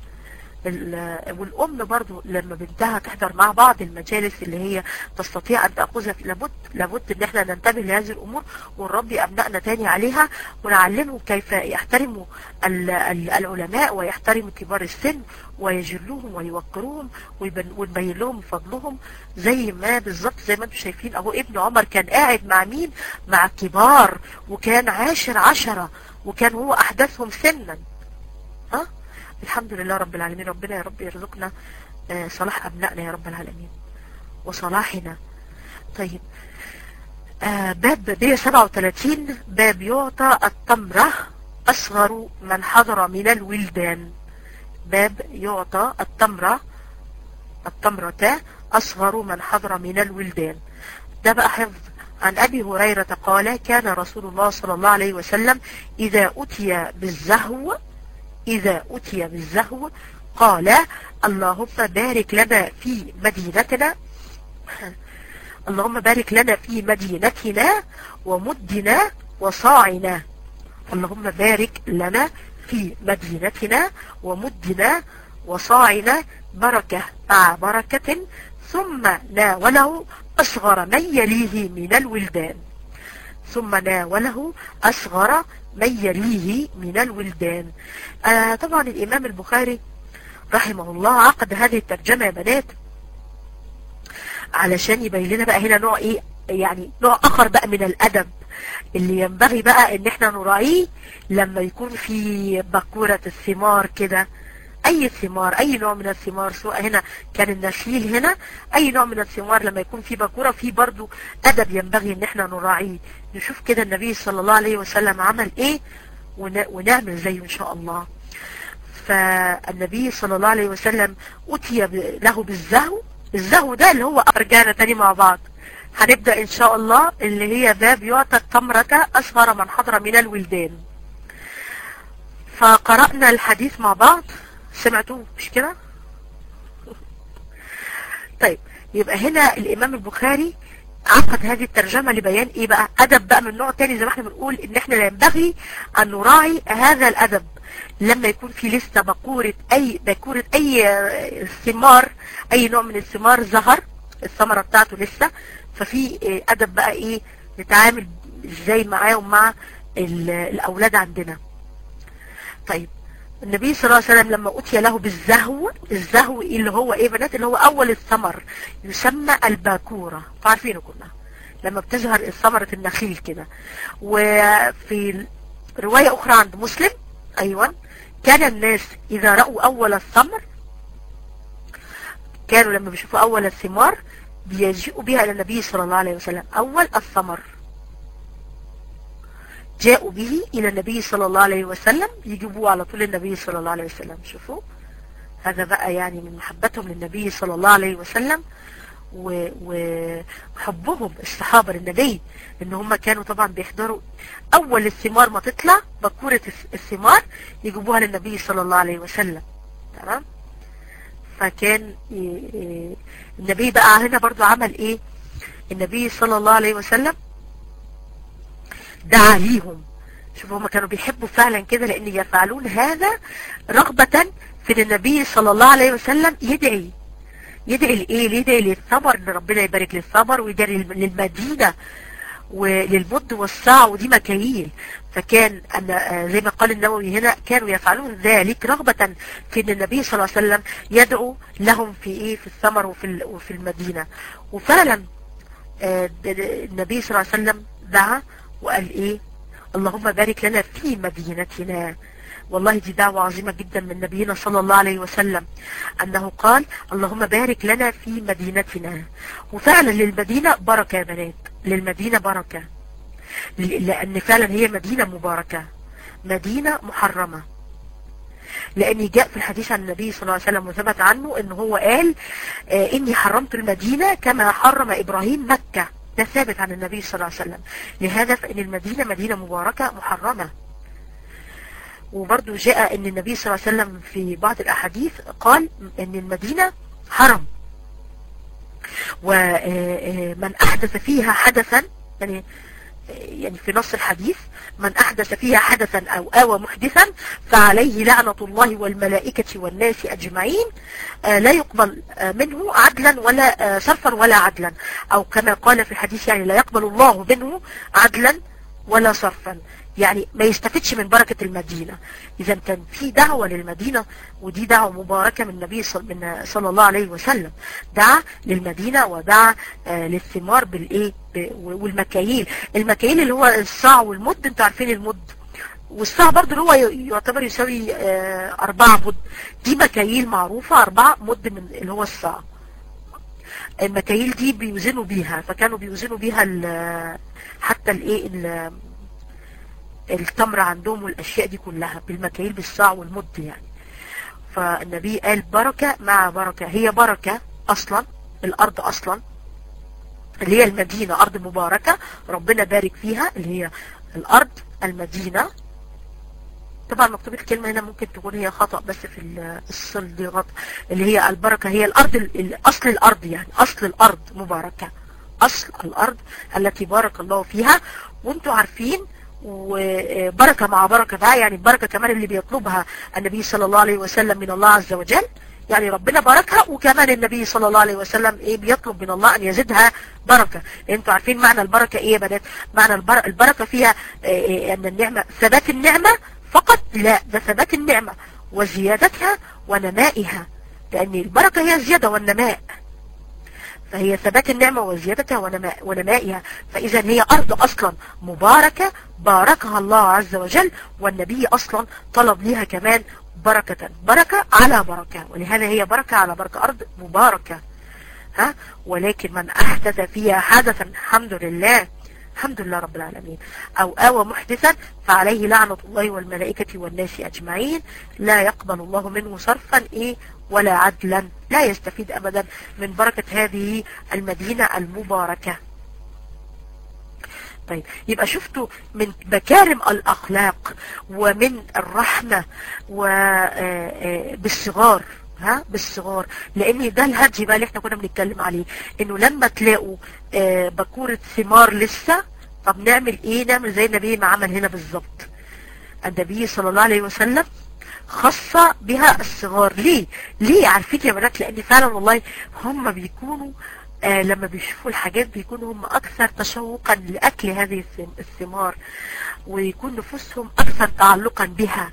والام برضو لما بنتها تحضر مع بعض المجالس اللي هي تستطيع ان تأخذها لابد لابد ان احنا ننتبه لهذه الامور ونربي ابنائنا تاني عليها ونعلمهم كيف يحترموا العلماء ويحترموا كبار السن ويجلوهم ويوقروهم ونبين لهم فضلهم زي ما بالظبط زي ما انتم شايفين اهو ابن عمر كان قاعد مع مين مع كبار وكان عاشر عشرة وكان هو احدثهم سنا ها الحمد لله رب العالمين ربنا يا رب يرزقنا صلاح أبنائنا يا رب العالمين وصلاحنا طيب آه باب 137 باب يعطى التمرة أصغر من حضر من الولدان باب يعطى التمرة التمرة أصغر من حضر من الولدان ده بقى حفظ عن أبي هريرة قال كان رسول الله صلى الله عليه وسلم إذا أتي بالزهو إذا أتي بالزهو قال اللهم بارك لنا في مدينتنا اللهم بارك لنا في مدينتنا ومدنا وصاعنا اللهم بارك لنا في مدينتنا ومدنا وصاعنا بركة مع بركة ثم ناوله أصغر من يليه من الولدان ثم ناوله أصغر من يليه من الولدان آه طبعا الإمام البخاري رحمه الله عقد هذه الترجمة يا بنات علشان يبين لنا بقى هنا نوع ايه يعني نوع اخر بقى من الادب اللي ينبغي بقى ان احنا نراعيه لما يكون في بكورة الثمار كده اي ثمار اي نوع من الثمار سواء هنا كان النخيل هنا اي نوع من الثمار لما يكون في بكورة في برضو ادب ينبغي ان احنا نراعيه نشوف كده النبي صلى الله عليه وسلم عمل ايه ونعمل زيه ان شاء الله فالنبي صلى الله عليه وسلم اتي له بالزهو الزهو ده اللي هو ارجعنا تاني مع بعض هنبدأ ان شاء الله اللي هي باب يعطى التمرة اصغر من حضر من الولدان فقرأنا الحديث مع بعض سمعتوه مش كده طيب يبقى هنا الامام البخاري عقد هذه الترجمة لبيان ايه بقى ادب بقى من نوع تاني زي ما احنا بنقول ان احنا ينبغي ان نراعي هذا الادب لما يكون في لسه بكورة اي بكورة اي ثمار اي نوع من الثمار ظهر الثمرة بتاعته لسه ففي ادب بقى ايه نتعامل ازاي معاهم مع الاولاد عندنا طيب النبي صلى الله عليه وسلم لما أتي له بالزهو الزهو اللي هو ايه بنات اللي هو اول الثمر يسمى الباكورة عارفينه كلنا لما بتظهر ثمرة النخيل كده وفي رواية اخرى عند مسلم ايوه كان الناس اذا رأوا اول الثمر كانوا لما بيشوفوا اول الثمار بيجيئوا بها الى النبي صلى الله عليه وسلم اول الثمر جاءوا به الى النبي صلى الله عليه وسلم يجيبوه على طول النبي صلى الله عليه وسلم شوفوا هذا بقى يعني من محبتهم للنبي صلى الله عليه وسلم وحبهم الصحابة للنبي ان هم كانوا طبعا بيحضروا اول الثمار ما تطلع بكورة الثمار يجيبوها للنبي صلى الله عليه وسلم تمام فكان النبي بقى هنا برضو عمل ايه النبي صلى الله عليه وسلم دعا ليهم شوفوا هم كانوا بيحبوا فعلا كده لان يفعلون هذا رغبة في النبي صلى الله عليه وسلم يدعي يدعي لايه يدعي للثمر ان ربنا يبارك للثمر ويدعي للمدينة وللمد والساع ودي مكاييل فكان أن زي ما قال النووي هنا كانوا يفعلون ذلك رغبة في ان النبي صلى الله عليه وسلم يدعو لهم في ايه في الثمر وفي وفي المدينة وفعلا النبي صلى الله عليه وسلم دعا وقال ايه اللهم بارك لنا في مدينتنا والله دي دعوة عظيمة جدا من نبينا صلى الله عليه وسلم أنه قال اللهم بارك لنا في مدينتنا وفعلا للمدينة بركة يا بنات للمدينة بركة لأن فعلا هي مدينة مباركة مدينة محرمة لان جاء في الحديث عن النبي صلى الله عليه وسلم وثبت عنه ان هو قال آه اني حرمت المدينة كما حرم ابراهيم مكة ده ثابت عن النبي صلى الله عليه وسلم لهذا فان المدينة مدينة مباركة محرمة وبرضو جاء ان النبي صلى الله عليه وسلم في بعض الاحاديث قال ان المدينة حرم ومن احدث فيها حدثا يعني يعني في نص الحديث من أحدث فيها حدثا أو آوى محدثا فعليه لعنة الله والملائكة والناس أجمعين لا يقبل منه عدلا ولا صرفا ولا عدلا أو كما قال في الحديث يعني لا يقبل الله منه عدلا ولا صرفا يعني ما يستفدش من بركة المدينة إذا كان في دعوة للمدينة ودي دعوة مباركة من النبي صلى, صلى الله عليه وسلم دعا للمدينة ودعا آه للثمار بالإيه والمكاييل المكاييل اللي هو الصاع والمد انتوا عارفين المد والصاع برضه اللي هو يعتبر يساوي آه أربعة مد دي مكاييل معروفة أربعة مد من اللي هو الصاع المكاييل دي بيوزنوا بيها فكانوا بيوزنوا بيها حتى الايه التمر عندهم والاشياء دي كلها بالمكاييل بالصاع والمد يعني فالنبي قال بركة مع بركة هي بركة اصلا الارض اصلا اللي هي المدينة ارض مباركة ربنا بارك فيها اللي هي الارض المدينة طبعا مكتوب الكلمة هنا ممكن تكون هي خطأ بس في الصل دي غلط اللي هي البركة هي الارض اصل الارض يعني اصل الارض مباركة اصل الارض التي بارك الله فيها وانتوا عارفين وبركة مع بركة بقى يعني البركة كمان اللي بيطلبها النبي صلى الله عليه وسلم من الله عز وجل يعني ربنا باركها وكمان النبي صلى الله عليه وسلم ايه بيطلب من الله ان يزيدها بركة انتوا عارفين معنى البركة ايه يا بنات معنى البركة فيها إيه ان النعمة ثبات النعمة فقط لا ده ثبات النعمة وزيادتها ونمائها لان البركة هي الزيادة والنماء فهي ثبات النعمة وزيادتها ونماء ونمائها فإذا هي أرض أصلا مباركة باركها الله عز وجل والنبي أصلا طلب لها كمان بركة بركة على بركة ولهذا هي بركة على بركة أرض مباركة ها ولكن من أحدث فيها حدثا الحمد لله الحمد لله رب العالمين أو آوى محدثا فعليه لعنة الله والملائكة والناس أجمعين لا يقبل الله منه صرفا إيه ولا عدلا لا يستفيد أبدا من بركة هذه المدينة المباركة طيب يبقى شفتوا من مكارم الأخلاق ومن الرحمة وبالصغار ها بالصغار لان ده الهدي بقى اللي احنا كنا بنتكلم عليه انه لما تلاقوا آه بكورة ثمار لسه طب نعمل ايه نعمل زي النبي ما عمل هنا بالظبط النبي صلى الله عليه وسلم خاصة بها الصغار ليه ليه عارفين يا بنات لان فعلا والله هم بيكونوا آه لما بيشوفوا الحاجات بيكونوا هم اكثر تشوقا لاكل هذه الثمار ويكون نفوسهم اكثر تعلقا بها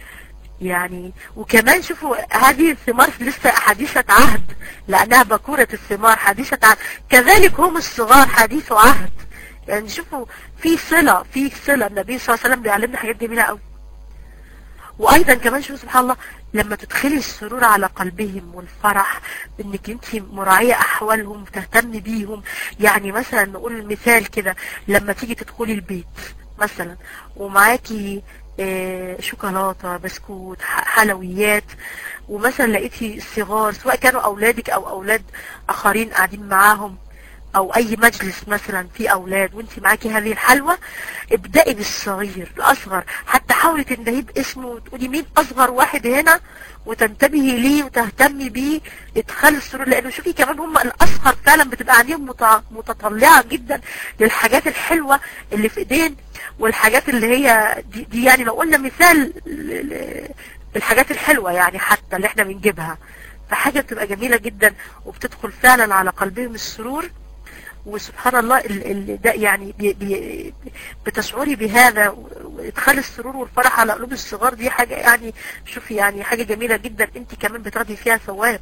يعني وكمان شوفوا هذه الثمار لسه حديثة عهد لأنها بكورة الثمار حديثة عهد كذلك هم الصغار حديث عهد يعني شوفوا في صلة في صلة النبي صلى الله عليه وسلم بيعلمنا حاجات جميلة قوي وايضا كمان شوفوا سبحان الله لما تدخلي السرور على قلبهم والفرح انك انت مراعية احوالهم تهتمي بيهم يعني مثلا نقول مثال كده لما تيجي تدخلي البيت مثلا ومعاكي شوكولاتة بسكوت حلويات ومثلا لقيتي الصغار سواء كانوا اولادك او اولاد اخرين قاعدين معاهم او اي مجلس مثلا في اولاد وانت معاكي هذه الحلوى ابدأي بالصغير الاصغر حتى حاولي تندهي باسمه وتقولي مين اصغر واحد هنا وتنتبهي ليه وتهتمي بيه ادخال السرور لانه شوفي كمان هم الاصغر فعلا بتبقى عينيهم متطلعة جدا للحاجات الحلوة اللي في ايدين والحاجات اللي هي دي, دي يعني لو قلنا مثال الحاجات الحلوة يعني حتى اللي احنا بنجيبها فحاجة بتبقى جميلة جدا وبتدخل فعلا على قلبهم السرور وسبحان الله ال ده يعني بي بي بتشعري بهذا ادخال السرور والفرح على قلوب الصغار دي حاجة يعني شوفي يعني حاجة جميلة جدا انت كمان بتاخدي فيها ثواب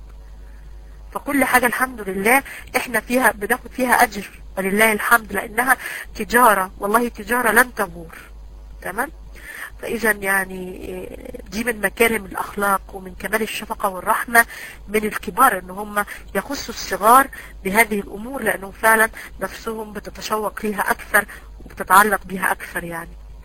فكل حاجة الحمد لله احنا فيها بناخد فيها اجر ولله الحمد لانها تجارة والله تجارة لن تبور تمام فاذا يعني دي من مكارم الاخلاق ومن كمال الشفقة والرحمة من الكبار ان هم يخصوا الصغار بهذه الامور لانهم فعلا نفسهم بتتشوق ليها اكثر وبتتعلق بها اكثر يعني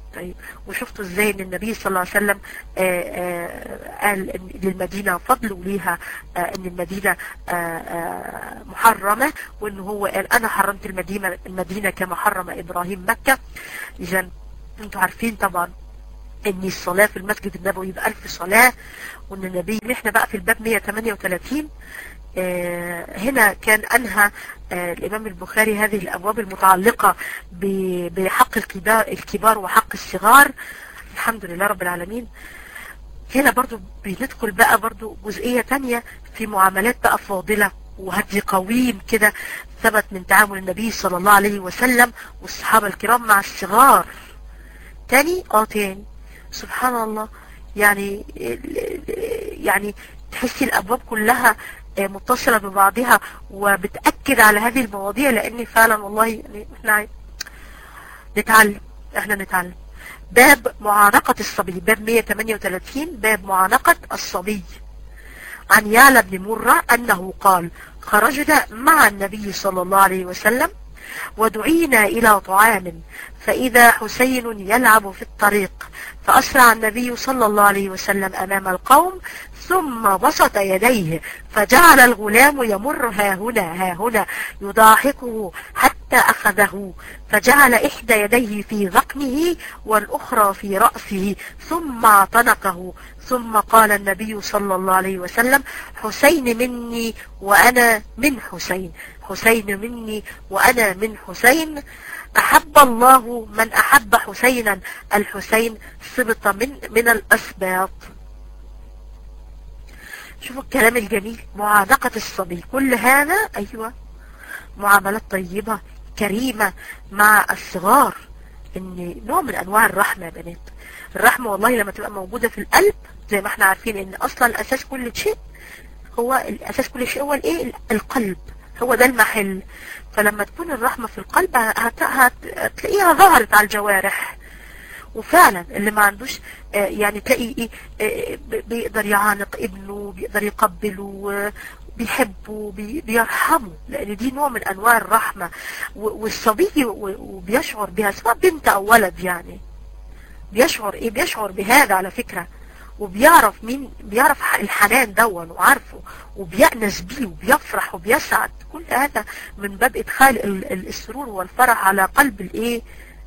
طيب وشفتوا ازاي ان النبي صلى الله عليه وسلم آآ آآ قال ان للمدينة فضل وليها ان المدينة آآ محرمة وان هو قال انا حرمت المدينة المدينة كما حرم ابراهيم مكة اذا انتوا عارفين طبعا ان الصلاة في المسجد النبوي بألف صلاة وان النبي احنا بقى في الباب 138 آه هنا كان أنهى آه الإمام البخاري هذه الأبواب المتعلقة بحق الكبار, الكبار وحق الصغار الحمد لله رب العالمين هنا برضو بندخل بقى برضو جزئية تانية في معاملات بقى فاضلة وهدي قويم كده ثبت من تعامل النبي صلى الله عليه وسلم والصحابة الكرام مع الصغار تاني اه تاني سبحان الله يعني يعني تحسي الابواب كلها متصلة ببعضها وبتأكد على هذه المواضيع لان فعلا والله يعني احنا نتعلم احنا نتعلم باب معانقة الصبي باب 138 باب معانقة الصبي عن يعلى بن مرة انه قال خرجنا مع النبي صلى الله عليه وسلم ودعينا إلى طعام فإذا حسين يلعب في الطريق فأسرع النبي صلى الله عليه وسلم أمام القوم ثم بسط يديه فجعل الغلام يمر ها هنا ها هنا يضاحكه حتى أخذه فجعل إحدى يديه في ذقنه والأخرى في رأسه ثم اعتنقه ثم قال النبي صلى الله عليه وسلم حسين مني وأنا من حسين حسين مني وأنا من حسين أحب الله من أحب حسينا الحسين سبط من, من الأسباط شوفوا الكلام الجميل معانقة الصبي كل هذا أيوة معاملات طيبة كريمة مع الصغار ان نوع من انواع الرحمة يا بنات الرحمة والله لما تبقى موجودة في القلب زي ما احنا عارفين ان اصلا اساس كل شيء هو الاساس كل شيء هو الايه القلب هو ده المحل فلما تكون الرحمة في القلب هت... هتلاقيها ظهرت على الجوارح وفعلا اللي ما عندوش يعني تلاقي ايه بيقدر يعانق ابنه بيقدر يقبله بيحبه بي بيرحمه لان دي نوع من انواع الرحمة والصبي وبيشعر بها سواء بنت او ولد يعني بيشعر ايه بيشعر بهذا على فكرة وبيعرف مين بيعرف الحنان دون وعارفه وبيأنس بيه وبيفرح وبيسعد كل هذا من باب ادخال السرور والفرح على قلب الايه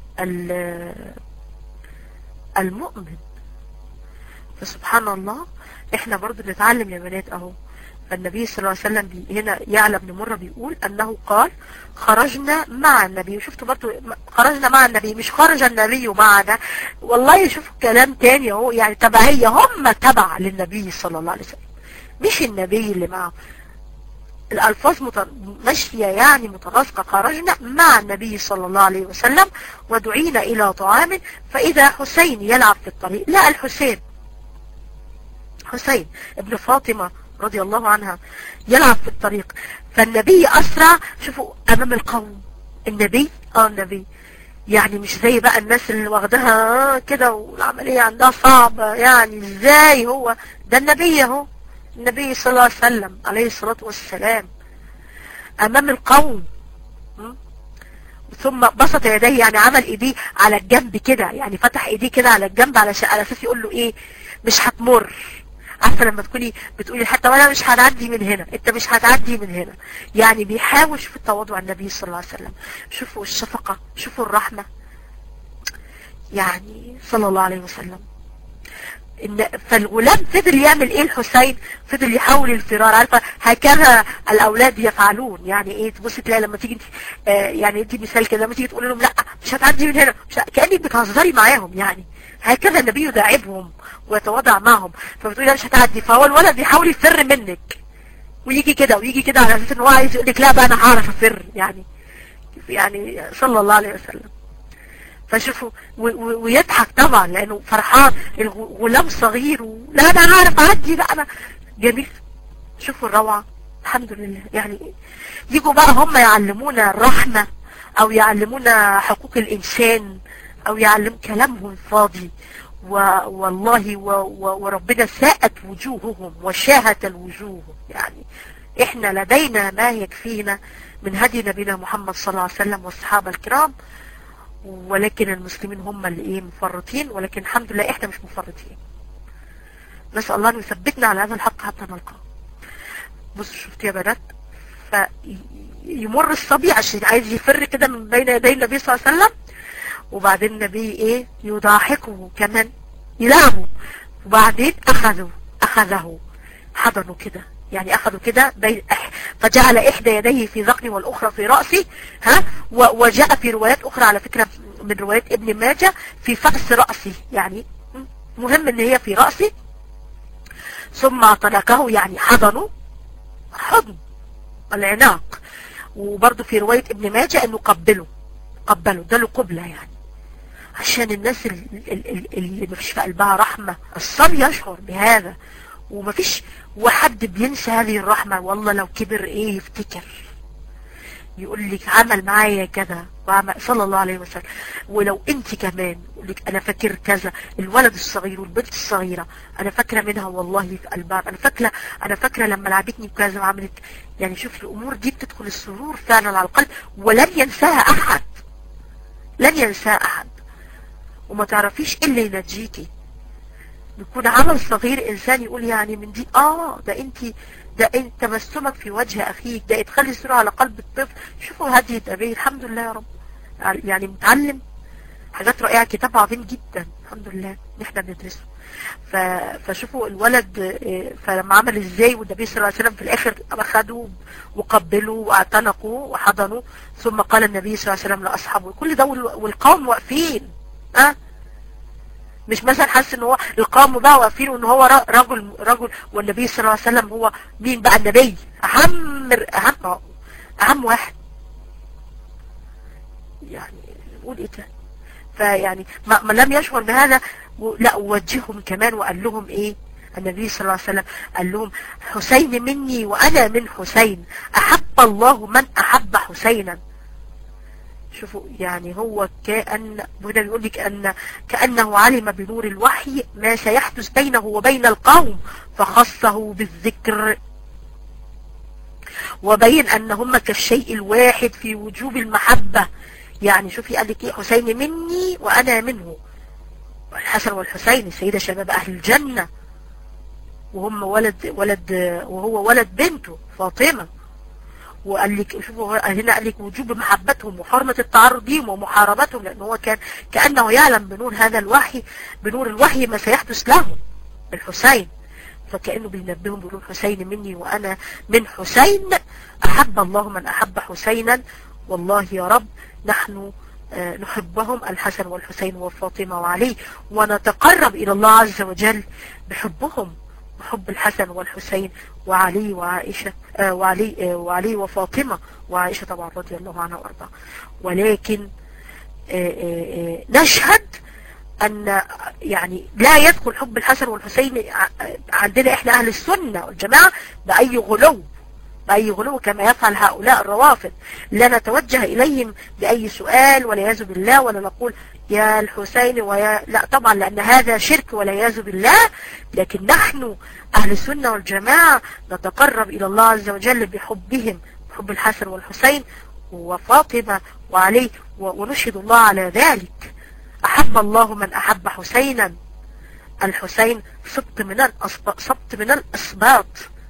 المؤمن فسبحان الله احنا برضو نتعلم يا بنات اهو فالنبي صلى الله عليه وسلم بي هنا يعلى بن مرة بيقول انه قال خرجنا مع النبي وشفتوا برضو خرجنا مع النبي مش خرج النبي معنا والله شوفوا كلام تاني اهو يعني تبعية هم تبع للنبي صلى الله عليه وسلم مش النبي اللي معه الألفاظ متر... ماشية يعني مترافقة خرجنا مع النبي صلى الله عليه وسلم ودعينا إلى طعام فإذا حسين يلعب في الطريق لا الحسين حسين ابن فاطمة رضي الله عنها يلعب في الطريق فالنبي أسرع شوفوا أمام القوم النبي اه النبي يعني مش زي بقى الناس اللي واخدها كده والعملية عندها صعبة يعني ازاي هو ده النبي اهو النبي صلى الله عليه وسلم عليه الصلاة والسلام امام القوم ثم بسط يديه يعني عمل ايديه على الجنب كده يعني فتح ايديه كده على الجنب على على اساس يقول له ايه مش هتمر عارفه لما تكوني بتقولي حتى وانا مش هتعدي من هنا انت مش هتعدي من هنا يعني بيحاول في التواضع النبي صلى الله عليه وسلم شوفوا الشفقة شوفوا الرحمة يعني صلى الله عليه وسلم إن فالغلام فضل يعمل ايه الحسين فضل يحاول الفرار عارفه هكذا الاولاد يفعلون يعني ايه تبص تلاقي لما تيجي آه يعني ادي مثال كده لما تيجي تقول لهم لا مش هتعدي من هنا مش كانك بتهزري معاهم يعني هكذا النبي يداعبهم ويتواضع معهم فبتقولي مش هتعدي فهو الولد بيحاول يفر منك ويجي كده ويجي كده على اساس ان هو عايز يقول لك لا بقى انا هعرف افر يعني يعني صلى الله عليه وسلم فشوفوا ويضحك طبعا لانه فرحان الغلام صغير و... لا انا عارف اعدي لا انا جميل شوفوا الروعة الحمد لله يعني يجوا بقى هم يعلمونا الرحمة او يعلمونا حقوق الانسان او يعلم كلامهم فاضي و... والله و... و... وربنا ساءت وجوههم وشاهت الوجوه يعني احنا لدينا ما يكفينا من هدي نبينا محمد صلى الله عليه وسلم والصحابة الكرام ولكن المسلمين هم اللي ايه مفرطين ولكن الحمد لله احنا مش مفرطين نسأل الله ان يثبتنا على هذا الحق حتى نلقاه بص شفت يا بنات فيمر الصبي عشان عايز يفر كده من بين يدي النبي صلى الله عليه وسلم وبعدين النبي ايه يضاحكه كمان يلعبه وبعدين اخذه اخذه حضنه كده يعني اخذوا كده فجعل احدى يديه في ذقني والاخرى في رأسي ها وجاء في روايات اخرى على فكرة من روايات ابن ماجه في فأس رأسي يعني مهم ان هي في رأسي ثم تركه يعني حضنه حضن العناق وبرضه في رواية ابن ماجه انه قبله قبله ده له قبلة يعني عشان الناس اللي, اللي مفيش في قلبها رحمة الصبي يشعر بهذا ومفيش وحد بينسى هذه الرحمة والله لو كبر ايه يفتكر يقول لك عمل معايا كذا وعمل صلى الله عليه وسلم ولو انت كمان يقول لك انا فاكر كذا الولد الصغير والبنت الصغيرة انا فاكرة منها والله في قلبها انا فاكرة انا فاكرة لما لعبتني بكذا وعملت يعني شوف الامور دي بتدخل السرور فعلا على القلب ولن ينساها احد لن ينساها احد وما تعرفيش ايه اللي ينجيكي يكون عمل صغير انسان يقول يعني من دي اه ده انت ده انت تبسمك في وجه اخيك ده ادخال السرعة على قلب الطفل شوفوا هدي النبي الحمد لله يا رب يعني متعلم حاجات رائعة كتاب عظيم جدا الحمد لله نحن بندرسه ف... فشوفوا الولد فلما عمل ازاي والنبي صلى الله عليه وسلم في الاخر اخذوا وقبلوا واعتنقوا وحضنوا ثم قال النبي صلى الله عليه وسلم لاصحابه كل ده والقوم واقفين اه مش مثلا حاسس ان هو القوم بقى واقفين وان هو رجل رجل والنبي صلى الله عليه وسلم هو مين بقى النبي اهم اهم اهم واحد يعني نقول ايه تاني فيعني ما, ما لم يشعر بهذا لا وجههم كمان وقال لهم ايه النبي صلى الله عليه وسلم قال لهم حسين مني وانا من حسين احب الله من احب حسينا شوفوا يعني هو كأن هنا بيقول لك أن كأنه علم بنور الوحي ما سيحدث بينه وبين القوم فخصه بالذكر وبين أن هم كالشيء الواحد في وجوب المحبة يعني شوفي قال لك ايه حسين مني وأنا منه والحسن والحسين سيدة شباب أهل الجنة وهم ولد ولد وهو ولد بنته فاطمة وقال لك شوفوا هنا قال لك وجوب محبتهم وحرمة التعرض لهم ومحاربتهم لأن هو كان كأنه يعلم بنور هذا الوحي بنور الوحي ما سيحدث له الحسين فكأنه بينبههم بيقولوا حسين مني وأنا من حسين أحب الله من أحب حسينا والله يا رب نحن نحبهم الحسن والحسين وفاطمة وعلي ونتقرب إلى الله عز وجل بحبهم وحب الحسن والحسين وعلي وعائشة آه وعلي, آه وعلي وفاطمة وعائشة طبعا رضي الله عنها وارضاها ولكن آه نشهد أن يعني لا يدخل حب الحسن والحسين عندنا إحنا أهل السنة والجماعة بأي غلو بأي غلو كما يفعل هؤلاء الروافض لا نتوجه إليهم بأي سؤال والعياذ بالله ولا نقول يا الحسين ويا لا طبعا لأن هذا شرك والعياذ بالله لكن نحن أهل السنة والجماعة نتقرب إلى الله عز وجل بحبهم بحب الحسن والحسين وفاطمة وعلي ونشهد الله على ذلك أحب الله من أحب حسينا الحسين سبط من الأسباط سبط من الأسباط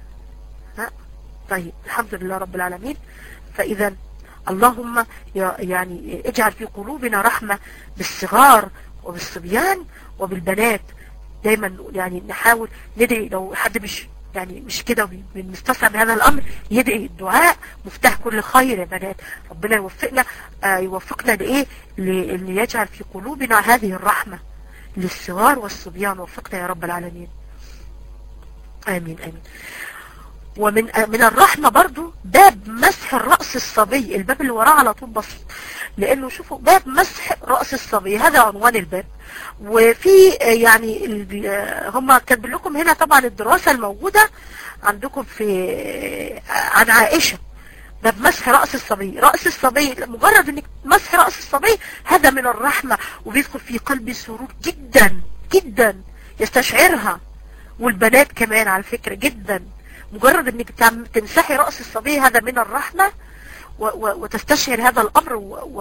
طيب الحمد لله رب العالمين فإذا اللهم يعني اجعل في قلوبنا رحمة بالصغار وبالصبيان وبالبنات دايما يعني نحاول ندعي لو حد مش يعني مش كده بنستصعب هذا الامر يدعي الدعاء مفتاح كل خير يا بنات ربنا يوفقنا آه يوفقنا لايه اللي يجعل في قلوبنا هذه الرحمة للصغار والصبيان وفقنا يا رب العالمين امين امين ومن من الرحمة برضو باب مسح الرأس الصبي الباب اللي وراه على طول بسيط لانه شوفوا باب مسح رأس الصبي هذا عنوان الباب وفي يعني هم كاتبين لكم هنا طبعا الدراسة الموجودة عندكم في عن عائشة باب مسح رأس الصبي رأس الصبي مجرد انك مسح رأس الصبي هذا من الرحمة وبيدخل في قلبي سرور جدا جدا يستشعرها والبنات كمان على فكرة جدا مجرد انك تمسحي رأس الصبي هذا من الرحمة وتستشعر هذا الامر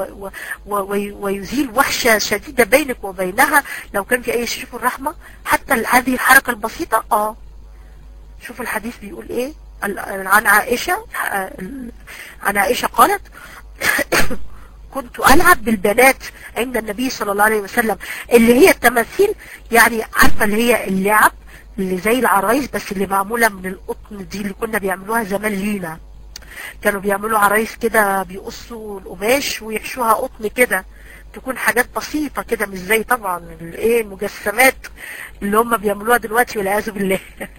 ويزيل وحشة شديدة بينك وبينها لو كان في اي شريف الرحمة حتى هذه الحركة البسيطة اه شوف الحديث بيقول ايه عن عائشة عن عائشة قالت كنت ألعب بالبنات عند النبي صلى الله عليه وسلم اللي هي التماثيل يعني عارفة اللي هي اللعب اللي زي العرايس بس اللي معمولة من القطن دي اللي كنا بيعملوها زمان لينا كانوا بيعملوا عرايس كده بيقصوا القماش ويحشوها قطن كده تكون حاجات بسيطة كده مش زي طبعا الايه المجسمات اللي هم بيعملوها دلوقتي والعياذ بالله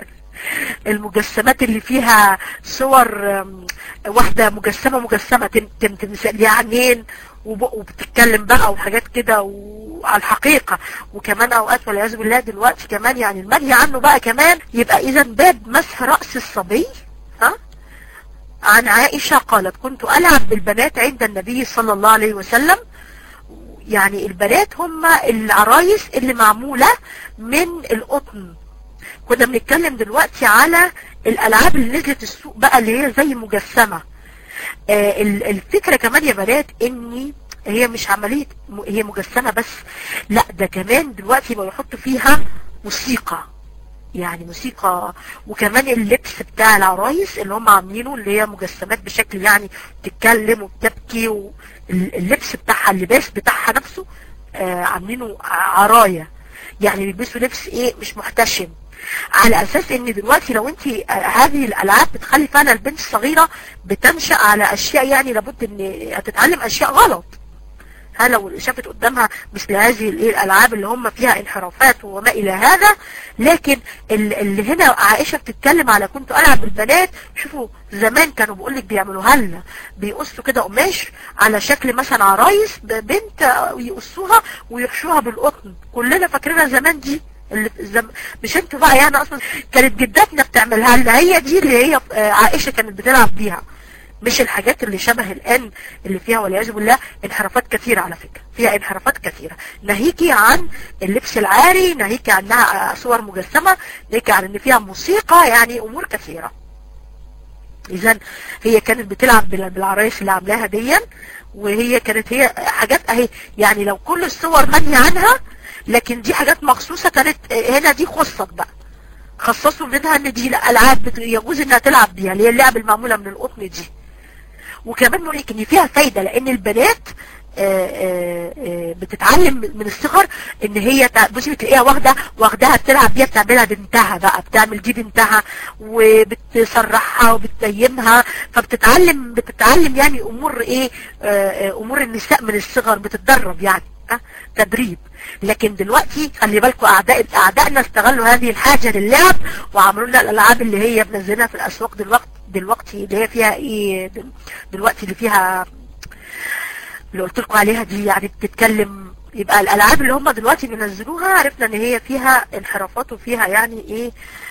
المجسمات اللي فيها صور واحدة مجسمة مجسمة تمثال ليها عينين وبتتكلم بقى وحاجات كده وعلى الحقيقة وكمان اوقات والعياذ بالله دلوقتي كمان يعني المنهي عنه بقى كمان يبقى اذا باب مسح رأس الصبي ها عن عائشة قالت كنت ألعب بالبنات عند النبي صلى الله عليه وسلم يعني البنات هم العرايس اللي معمولة من القطن كنا بنتكلم دلوقتي على الالعاب اللي نزلت السوق بقى اللي هي زي مجسمة آه الفكرة كمان يا بنات اني هي مش عملية هي مجسمة بس لا ده كمان دلوقتي بقوا يحطوا فيها موسيقى يعني موسيقى وكمان اللبس بتاع العرايس اللي هم عاملينه اللي هي مجسمات بشكل يعني بتتكلم وبتبكي واللبس بتاعها اللباس بتاعها نفسه آه عاملينه عراية يعني بيلبسوا لبس ايه مش محتشم على اساس ان دلوقتي لو انت هذه الالعاب بتخلي فعلا البنت الصغيرة بتنشأ على اشياء يعني لابد ان هتتعلم اشياء غلط ها لو شافت قدامها مثل هذه الالعاب اللي هم فيها انحرافات وما الى هذا لكن اللي هنا عائشة بتتكلم على كنت العب بالبنات شوفوا زمان كانوا بيقول لك بيعملوها لنا بيقصوا كده قماش على شكل مثلا عرايس بنت ويقصوها ويحشوها بالقطن كلنا فاكرينها زمان دي اللي زم... مش انتوا بقى يعني اصلا كانت جداتنا بتعملها لنا هي دي اللي هي عائشة كانت بتلعب بيها مش الحاجات اللي شبه الآن اللي فيها والعياذ بالله انحرافات كثيرة على فكرة فيها انحرافات كثيرة ناهيكي عن اللبس العاري ناهيكي عنها صور مجسمة ناهيكي عن ان فيها موسيقى يعني امور كثيرة اذا هي كانت بتلعب بالعرايس اللي عاملاها ديا وهي كانت هي حاجات اهي يعني لو كل الصور منهي عنها لكن دي حاجات مخصوصة كانت هنا دي خصت بقى خصصوا منها ان دي الالعاب يجوز انها تلعب بيها اللي هي اللعب المعمولة من القطن دي وكمان نقول لك ان فيها فايدة لان البنات آآ آآ بتتعلم من الصغر ان هي بصي بتلاقيها واخده واخداها بتلعب بيها بتعملها بنتها بقى بتعمل دي بنتها وبتسرحها وبتنيمها فبتتعلم بتتعلم يعني امور ايه امور النساء من الصغر بتتدرب يعني تدريب لكن دلوقتي خلي بالكم اعداء اعدائنا استغلوا هذه الحاجة للعب وعملوا لنا الالعاب اللي هي بنزلها في الاسواق دلوقتي دلوقتي اللي هي فيها ايه دلوقتي اللي فيها اللي قلت لكم عليها دي يعني بتتكلم يبقى الالعاب اللي هم دلوقتي بينزلوها عرفنا ان هي فيها انحرافات وفيها يعني ايه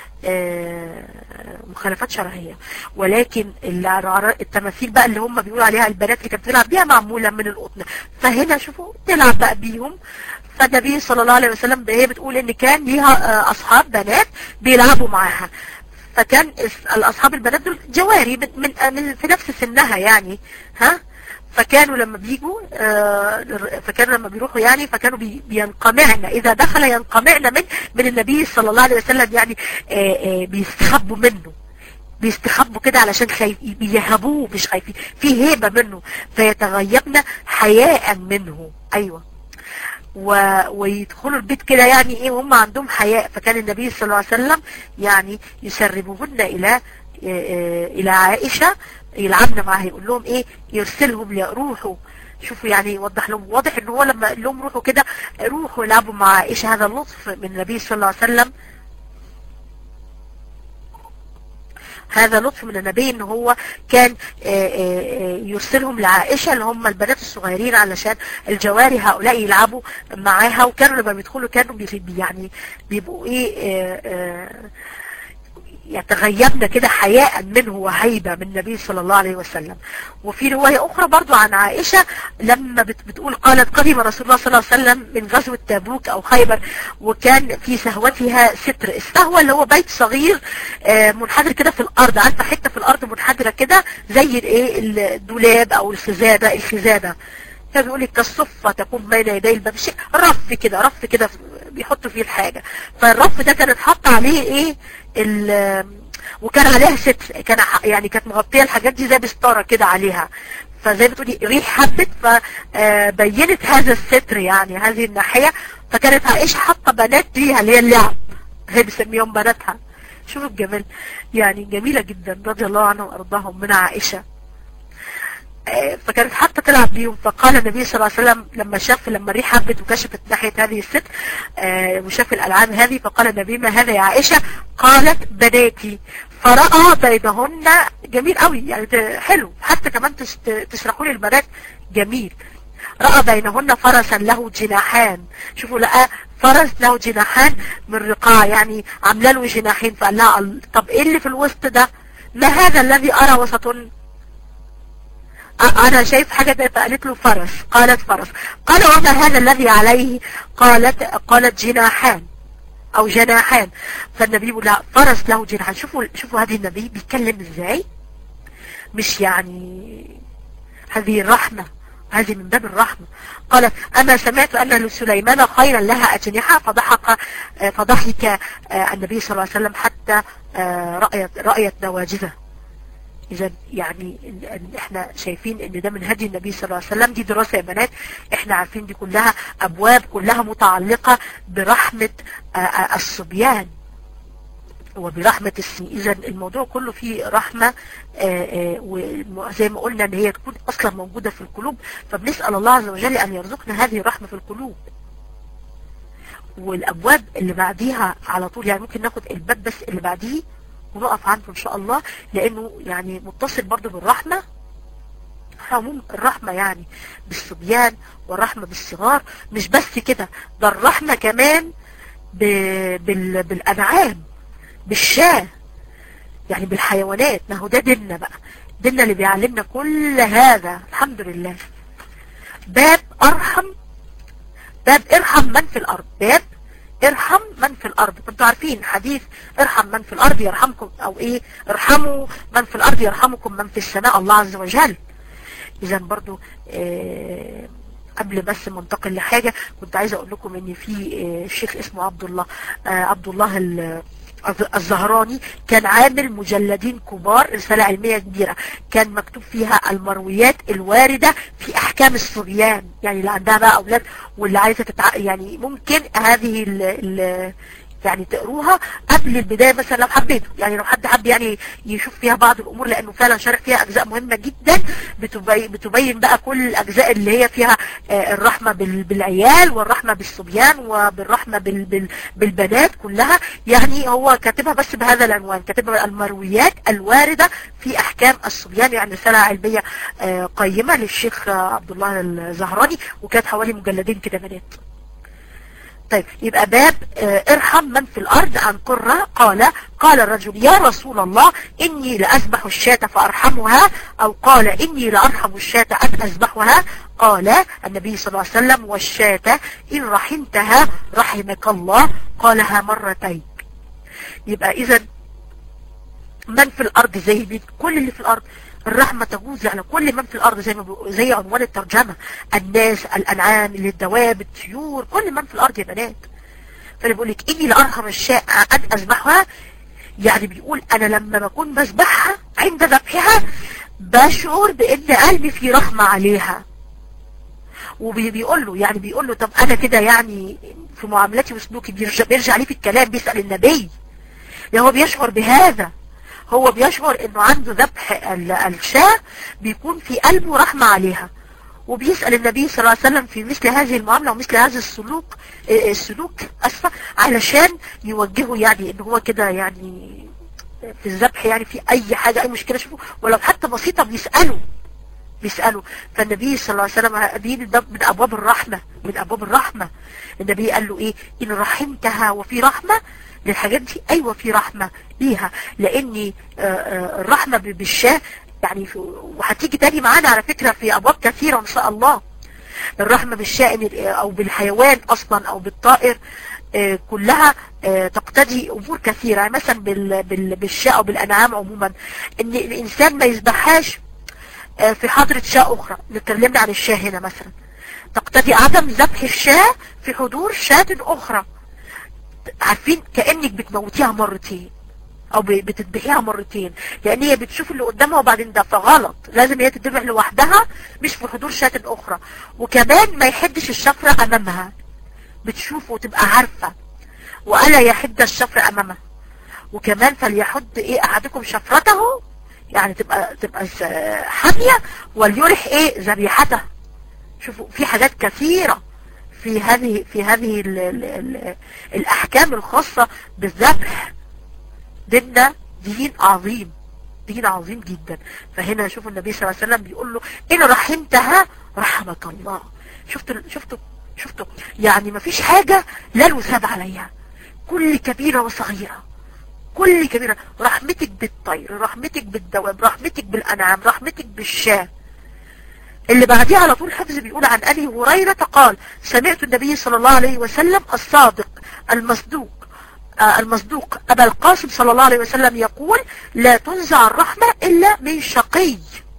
آه مخالفات شرعية ولكن التماثيل بقى اللي هم بيقولوا عليها البنات اللي كانت بتلعب بيها معمولة من القطن فهنا شوفوا تلعب بقى بيهم فالنبي صلى الله عليه وسلم هي بتقول ان كان ليها اصحاب بنات بيلعبوا معاها فكان الاصحاب البنات دول جواري من, من في نفس سنها يعني ها فكانوا لما بيجوا فكانوا لما بيروحوا يعني فكانوا بينقمعن اذا دخل ينقمعن من من النبي صلى الله عليه وسلم يعني بيستخبوا منه بيستخبوا كده علشان خايف بيهبوه مش خايفين في هيبة منه فيتغيبن حياء منه ايوه و... ويدخلوا البيت كده يعني ايه وهم عندهم حياء فكان النبي صلى الله عليه وسلم يعني يسربوهن الى الى عائشة يلعبن معاها يقول لهم ايه يرسلهم يروحوا شوفوا يعني يوضح لهم واضح ان هو لما قال لهم روحوا كده روحوا يلعبوا مع عائشة هذا اللطف من النبي صلى الله عليه وسلم هذا لطف من النبي ان هو كان يرسلهم لعائشة اللي هم البنات الصغيرين علشان الجواري هؤلاء يلعبوا معاها وكانوا لما بيدخلوا كانوا يعني بيبقوا ايه يتغيبنا كده حياء منه وهيبة من النبي صلى الله عليه وسلم وفي رواية أخرى برضو عن عائشة لما بت بتقول قالت قدم رسول الله صلى الله عليه وسلم من غزوة تابوك أو خيبر وكان في سهوتها ستر السهوة اللي هو بيت صغير منحدر كده في الأرض عارفة حتة في الأرض منحدرة كده زي الايه الدولاب أو الخزادة الخزادة فبيقول لك كالصفة تكون بين يدي الباب شيء رف كده رف كده بيحطوا فيه الحاجة فالرف ده كانت حاطة عليه ايه وكان عليها ستر كان يعني كانت مغطية الحاجات دي زي بستارة كده عليها فزي بتقولي ريح حبت فبينت هذا الستر يعني هذه الناحية فكانت عائشة حاطة بنات ليها اللي هي اللعب هي بيسميهم بناتها شوفوا الجمال يعني جميلة جدا رضي الله عنهم وارضاهم من عائشة فكانت حتى تلعب بيهم فقال النبي صلى الله عليه وسلم لما شاف لما الريح هبت وكشفت ناحية هذه الست وشاف الألعاب هذه فقال النبي ما هذا يا عائشة قالت بناتي فرأى بينهن جميل قوي يعني حلو حتى كمان تشرحوا لي البنات جميل رأى بينهن فرسا له جناحان شوفوا لقى فرس له جناحان من رقاع يعني عامله له جناحين فقال لها طب ايه اللي في الوسط ده ما هذا الذي ارى وسط انا شايف حاجة ده فقالت له فرس قالت فرس قال وما هذا الذي عليه قالت قالت جناحان او جناحان فالنبي يقول لها فرس له جناحان شوفوا شوفوا هذه النبي بيتكلم ازاي مش يعني هذه الرحمة هذه من باب الرحمة قالت أما سمعت أن لسليمان خيرا لها أجنحة فضحك فضحك النبي صلى الله عليه وسلم حتى رأيت, رأيت نواجذه إذا يعني احنا شايفين ان ده من هدي النبي صلى الله عليه وسلم دي دراسة يا بنات احنا عارفين دي كلها ابواب كلها متعلقة برحمة الصبيان وبرحمة السن اذا الموضوع كله فيه رحمة وزي ما قلنا ان هي تكون اصلا موجودة في القلوب فبنسأل الله عز وجل ان يرزقنا هذه الرحمة في القلوب والابواب اللي بعديها على طول يعني ممكن ناخد الباب بس اللي بعديه ونقف عنده ان شاء الله لانه يعني متصل برضو بالرحمة عموم الرحمة يعني بالصبيان والرحمة بالصغار مش بس كده ده الرحمة كمان بال... بالانعام بالشاه يعني بالحيوانات ما هو ده ديننا بقى ديننا اللي بيعلمنا كل هذا الحمد لله باب ارحم باب ارحم من في الارض باب ارحم من في الارض كنتوا عارفين حديث ارحم من في الارض يرحمكم او ايه ارحموا من في الارض يرحمكم من في السماء الله عز وجل اذا برضو اه قبل بس ما انتقل لحاجة كنت عايزة اقول لكم ان في اه شيخ اسمه عبد الله اه عبد الله الزهراني كان عامل مجلدين كبار رسالة علمية كبيرة كان مكتوب فيها المرويات الواردة في احكام الصبيان يعني اللي عندها بقى اولاد واللي عايزة تتع... يعني ممكن هذه ال... ال... يعني تقروها قبل البداية مثلا لو حبيتوا يعني لو حد حب يعني يشوف فيها بعض الامور لانه فعلا شارح فيها اجزاء مهمة جدا بتبين, بتبين بقى كل الاجزاء اللي هي فيها الرحمة بالعيال والرحمة بالصبيان وبالرحمة بال بال بالبنات كلها يعني هو كاتبها بس بهذا العنوان كاتبها المرويات الواردة في احكام الصبيان يعني رسالة علمية قيمة للشيخ عبد الله الزهراني وكانت حوالي مجلدين كده بنات طيب يبقى باب ارحم من في الارض عن قرة قال قال الرجل يا رسول الله اني لأذبح الشاة فارحمها او قال اني لأرحم الشاة ان اذبحها قال النبي صلى الله عليه وسلم والشاة ان رحمتها رحمك الله قالها مرتين يبقى اذا من في الارض زي بيت كل اللي في الارض الرحمة تجوز على كل من في الأرض زي ما زي عنوان الترجمة الناس الأنعام الدواب الطيور كل من في الأرض يا بنات فأنا بقول لك إني لأرحم الشاء أن أذبحها يعني بيقول أنا لما بكون بذبحها عند ذبحها بشعر بأن قلبي في رحمة عليها وبيقول له يعني بيقول له طب أنا كده يعني في معاملتي وسلوكي بيرجع, بيرجع ليه في الكلام بيسأل النبي يعني هو بيشعر بهذا هو بيشعر انه عنده ذبح الشاة بيكون في قلبه رحمة عليها وبيسأل النبي صلى الله عليه وسلم في مثل هذه المعاملة ومثل هذا السلوك السلوك أسفة علشان يوجهه يعني ان هو كده يعني في الذبح يعني في اي حاجة اي مشكلة شوفوا ولو حتى بسيطة بيسأله بيسألوا فالنبي صلى الله عليه وسلم دي ده من أبواب الرحمة من أبواب الرحمة النبي قال له إيه إن رحمتها وفي رحمة للحاجات دي أيوة في رحمة ليها لأن آه، آه، الرحمة ب- بالشاه يعني في- وهتيجي تاني معانا على فكرة في أبواب كثيرة إن شاء الله الرحمة بالشائن أو بالحيوان أصلا أو بالطائر آه، كلها آه، تقتضي أمور كثيرة يعني مثلا بال- بال- بالشاء أو بالأنعام عموما إن الإنسان ما يذبحهاش آه، في حضرة شاة أخرى نتكلمنا عن الشاة هنا مثلا تقتضي عدم ذبح الشاة في حضور شاة أخرى عارفين كأنك بتموتيها مرتين او ب- بتذبحيها مرتين لان هي بتشوف اللي قدامها وبعدين ده فغلط لازم هي تذبح لوحدها مش في حضور شاة اخرى وكمان ما يحدش الشفرة امامها بتشوف وتبقى عارفة وألا يحد الشفر امامها وكمان فليحد ايه احدكم شفرته يعني تبقى تبقى س- حامية وليرح ايه ذبيحته شوفوا في حاجات كثيرة في هذه في هذه ال ال ال الاحكام الخاصة بالذبح ديننا دين عظيم دين عظيم جدا فهنا شوفوا النبي صلى الله عليه وسلم بيقول له ان رحمتها رحمك الله شفتوا شفتوا شفتوا يعني ما فيش حاجة لا يثاب عليها كل كبيرة وصغيرة كل كبيرة رحمتك بالطير رحمتك بالدواب رحمتك بالأنعام رحمتك بالشاه اللي بعديه على طول حفظ بيقول عن أبي هريرة قال سمعت النبي صلى الله عليه وسلم الصادق المصدوق آه، المصدوق أبا القاسم صلى الله عليه وسلم يقول لا تنزع الرحمة إلا من شقي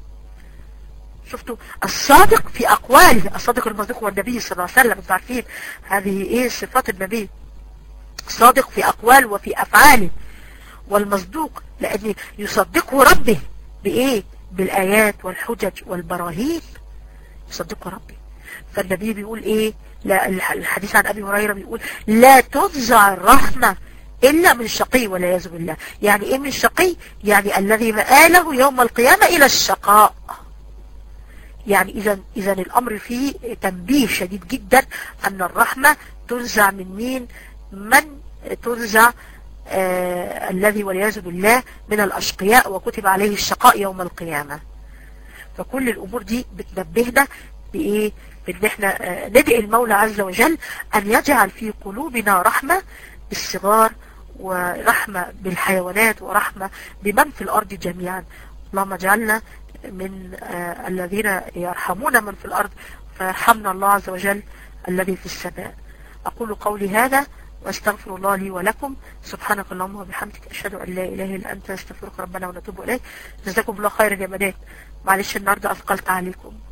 شفتوا الصادق في أقواله الصادق المصدوق هو النبي صلى الله عليه وسلم انتوا عارفين هذه إيه صفات النبي صادق في أقواله وفي أفعاله والمصدوق لأن يصدقه ربه بإيه بالآيات والحجج والبراهين يصدقه ربي فالنبي بيقول إيه لا الح- الحديث عن أبي هريرة بيقول لا تنزع الرحمة إلا من شقي والعياذ بالله يعني إيه من شقي يعني الذي مآله يوم القيامة إلى الشقاء يعني إذا إذا الأمر فيه تنبيه شديد جدا أن الرحمة تنزع من مين من تنزع آه الذي والعياذ بالله من الأشقياء وكتب عليه الشقاء يوم القيامة فكل الأمور دي بتنبهنا بإيه بإن احنا آه ندعي المولى عز وجل أن يجعل في قلوبنا رحمة بالصغار ورحمة بالحيوانات ورحمة بمن في الأرض جميعا اللهم اجعلنا من آه الذين يرحمون من في الأرض فيرحمنا الله عز وجل الذي في السماء أقول قولي هذا واستغفر الله لي ولكم سبحانك اللهم وبحمدك أشهد أن لا إله إلا أنت استغفرك ربنا ونتوب إليك جزاكم الله خيرا يا بنات معلش النهاردة أثقلت عليكم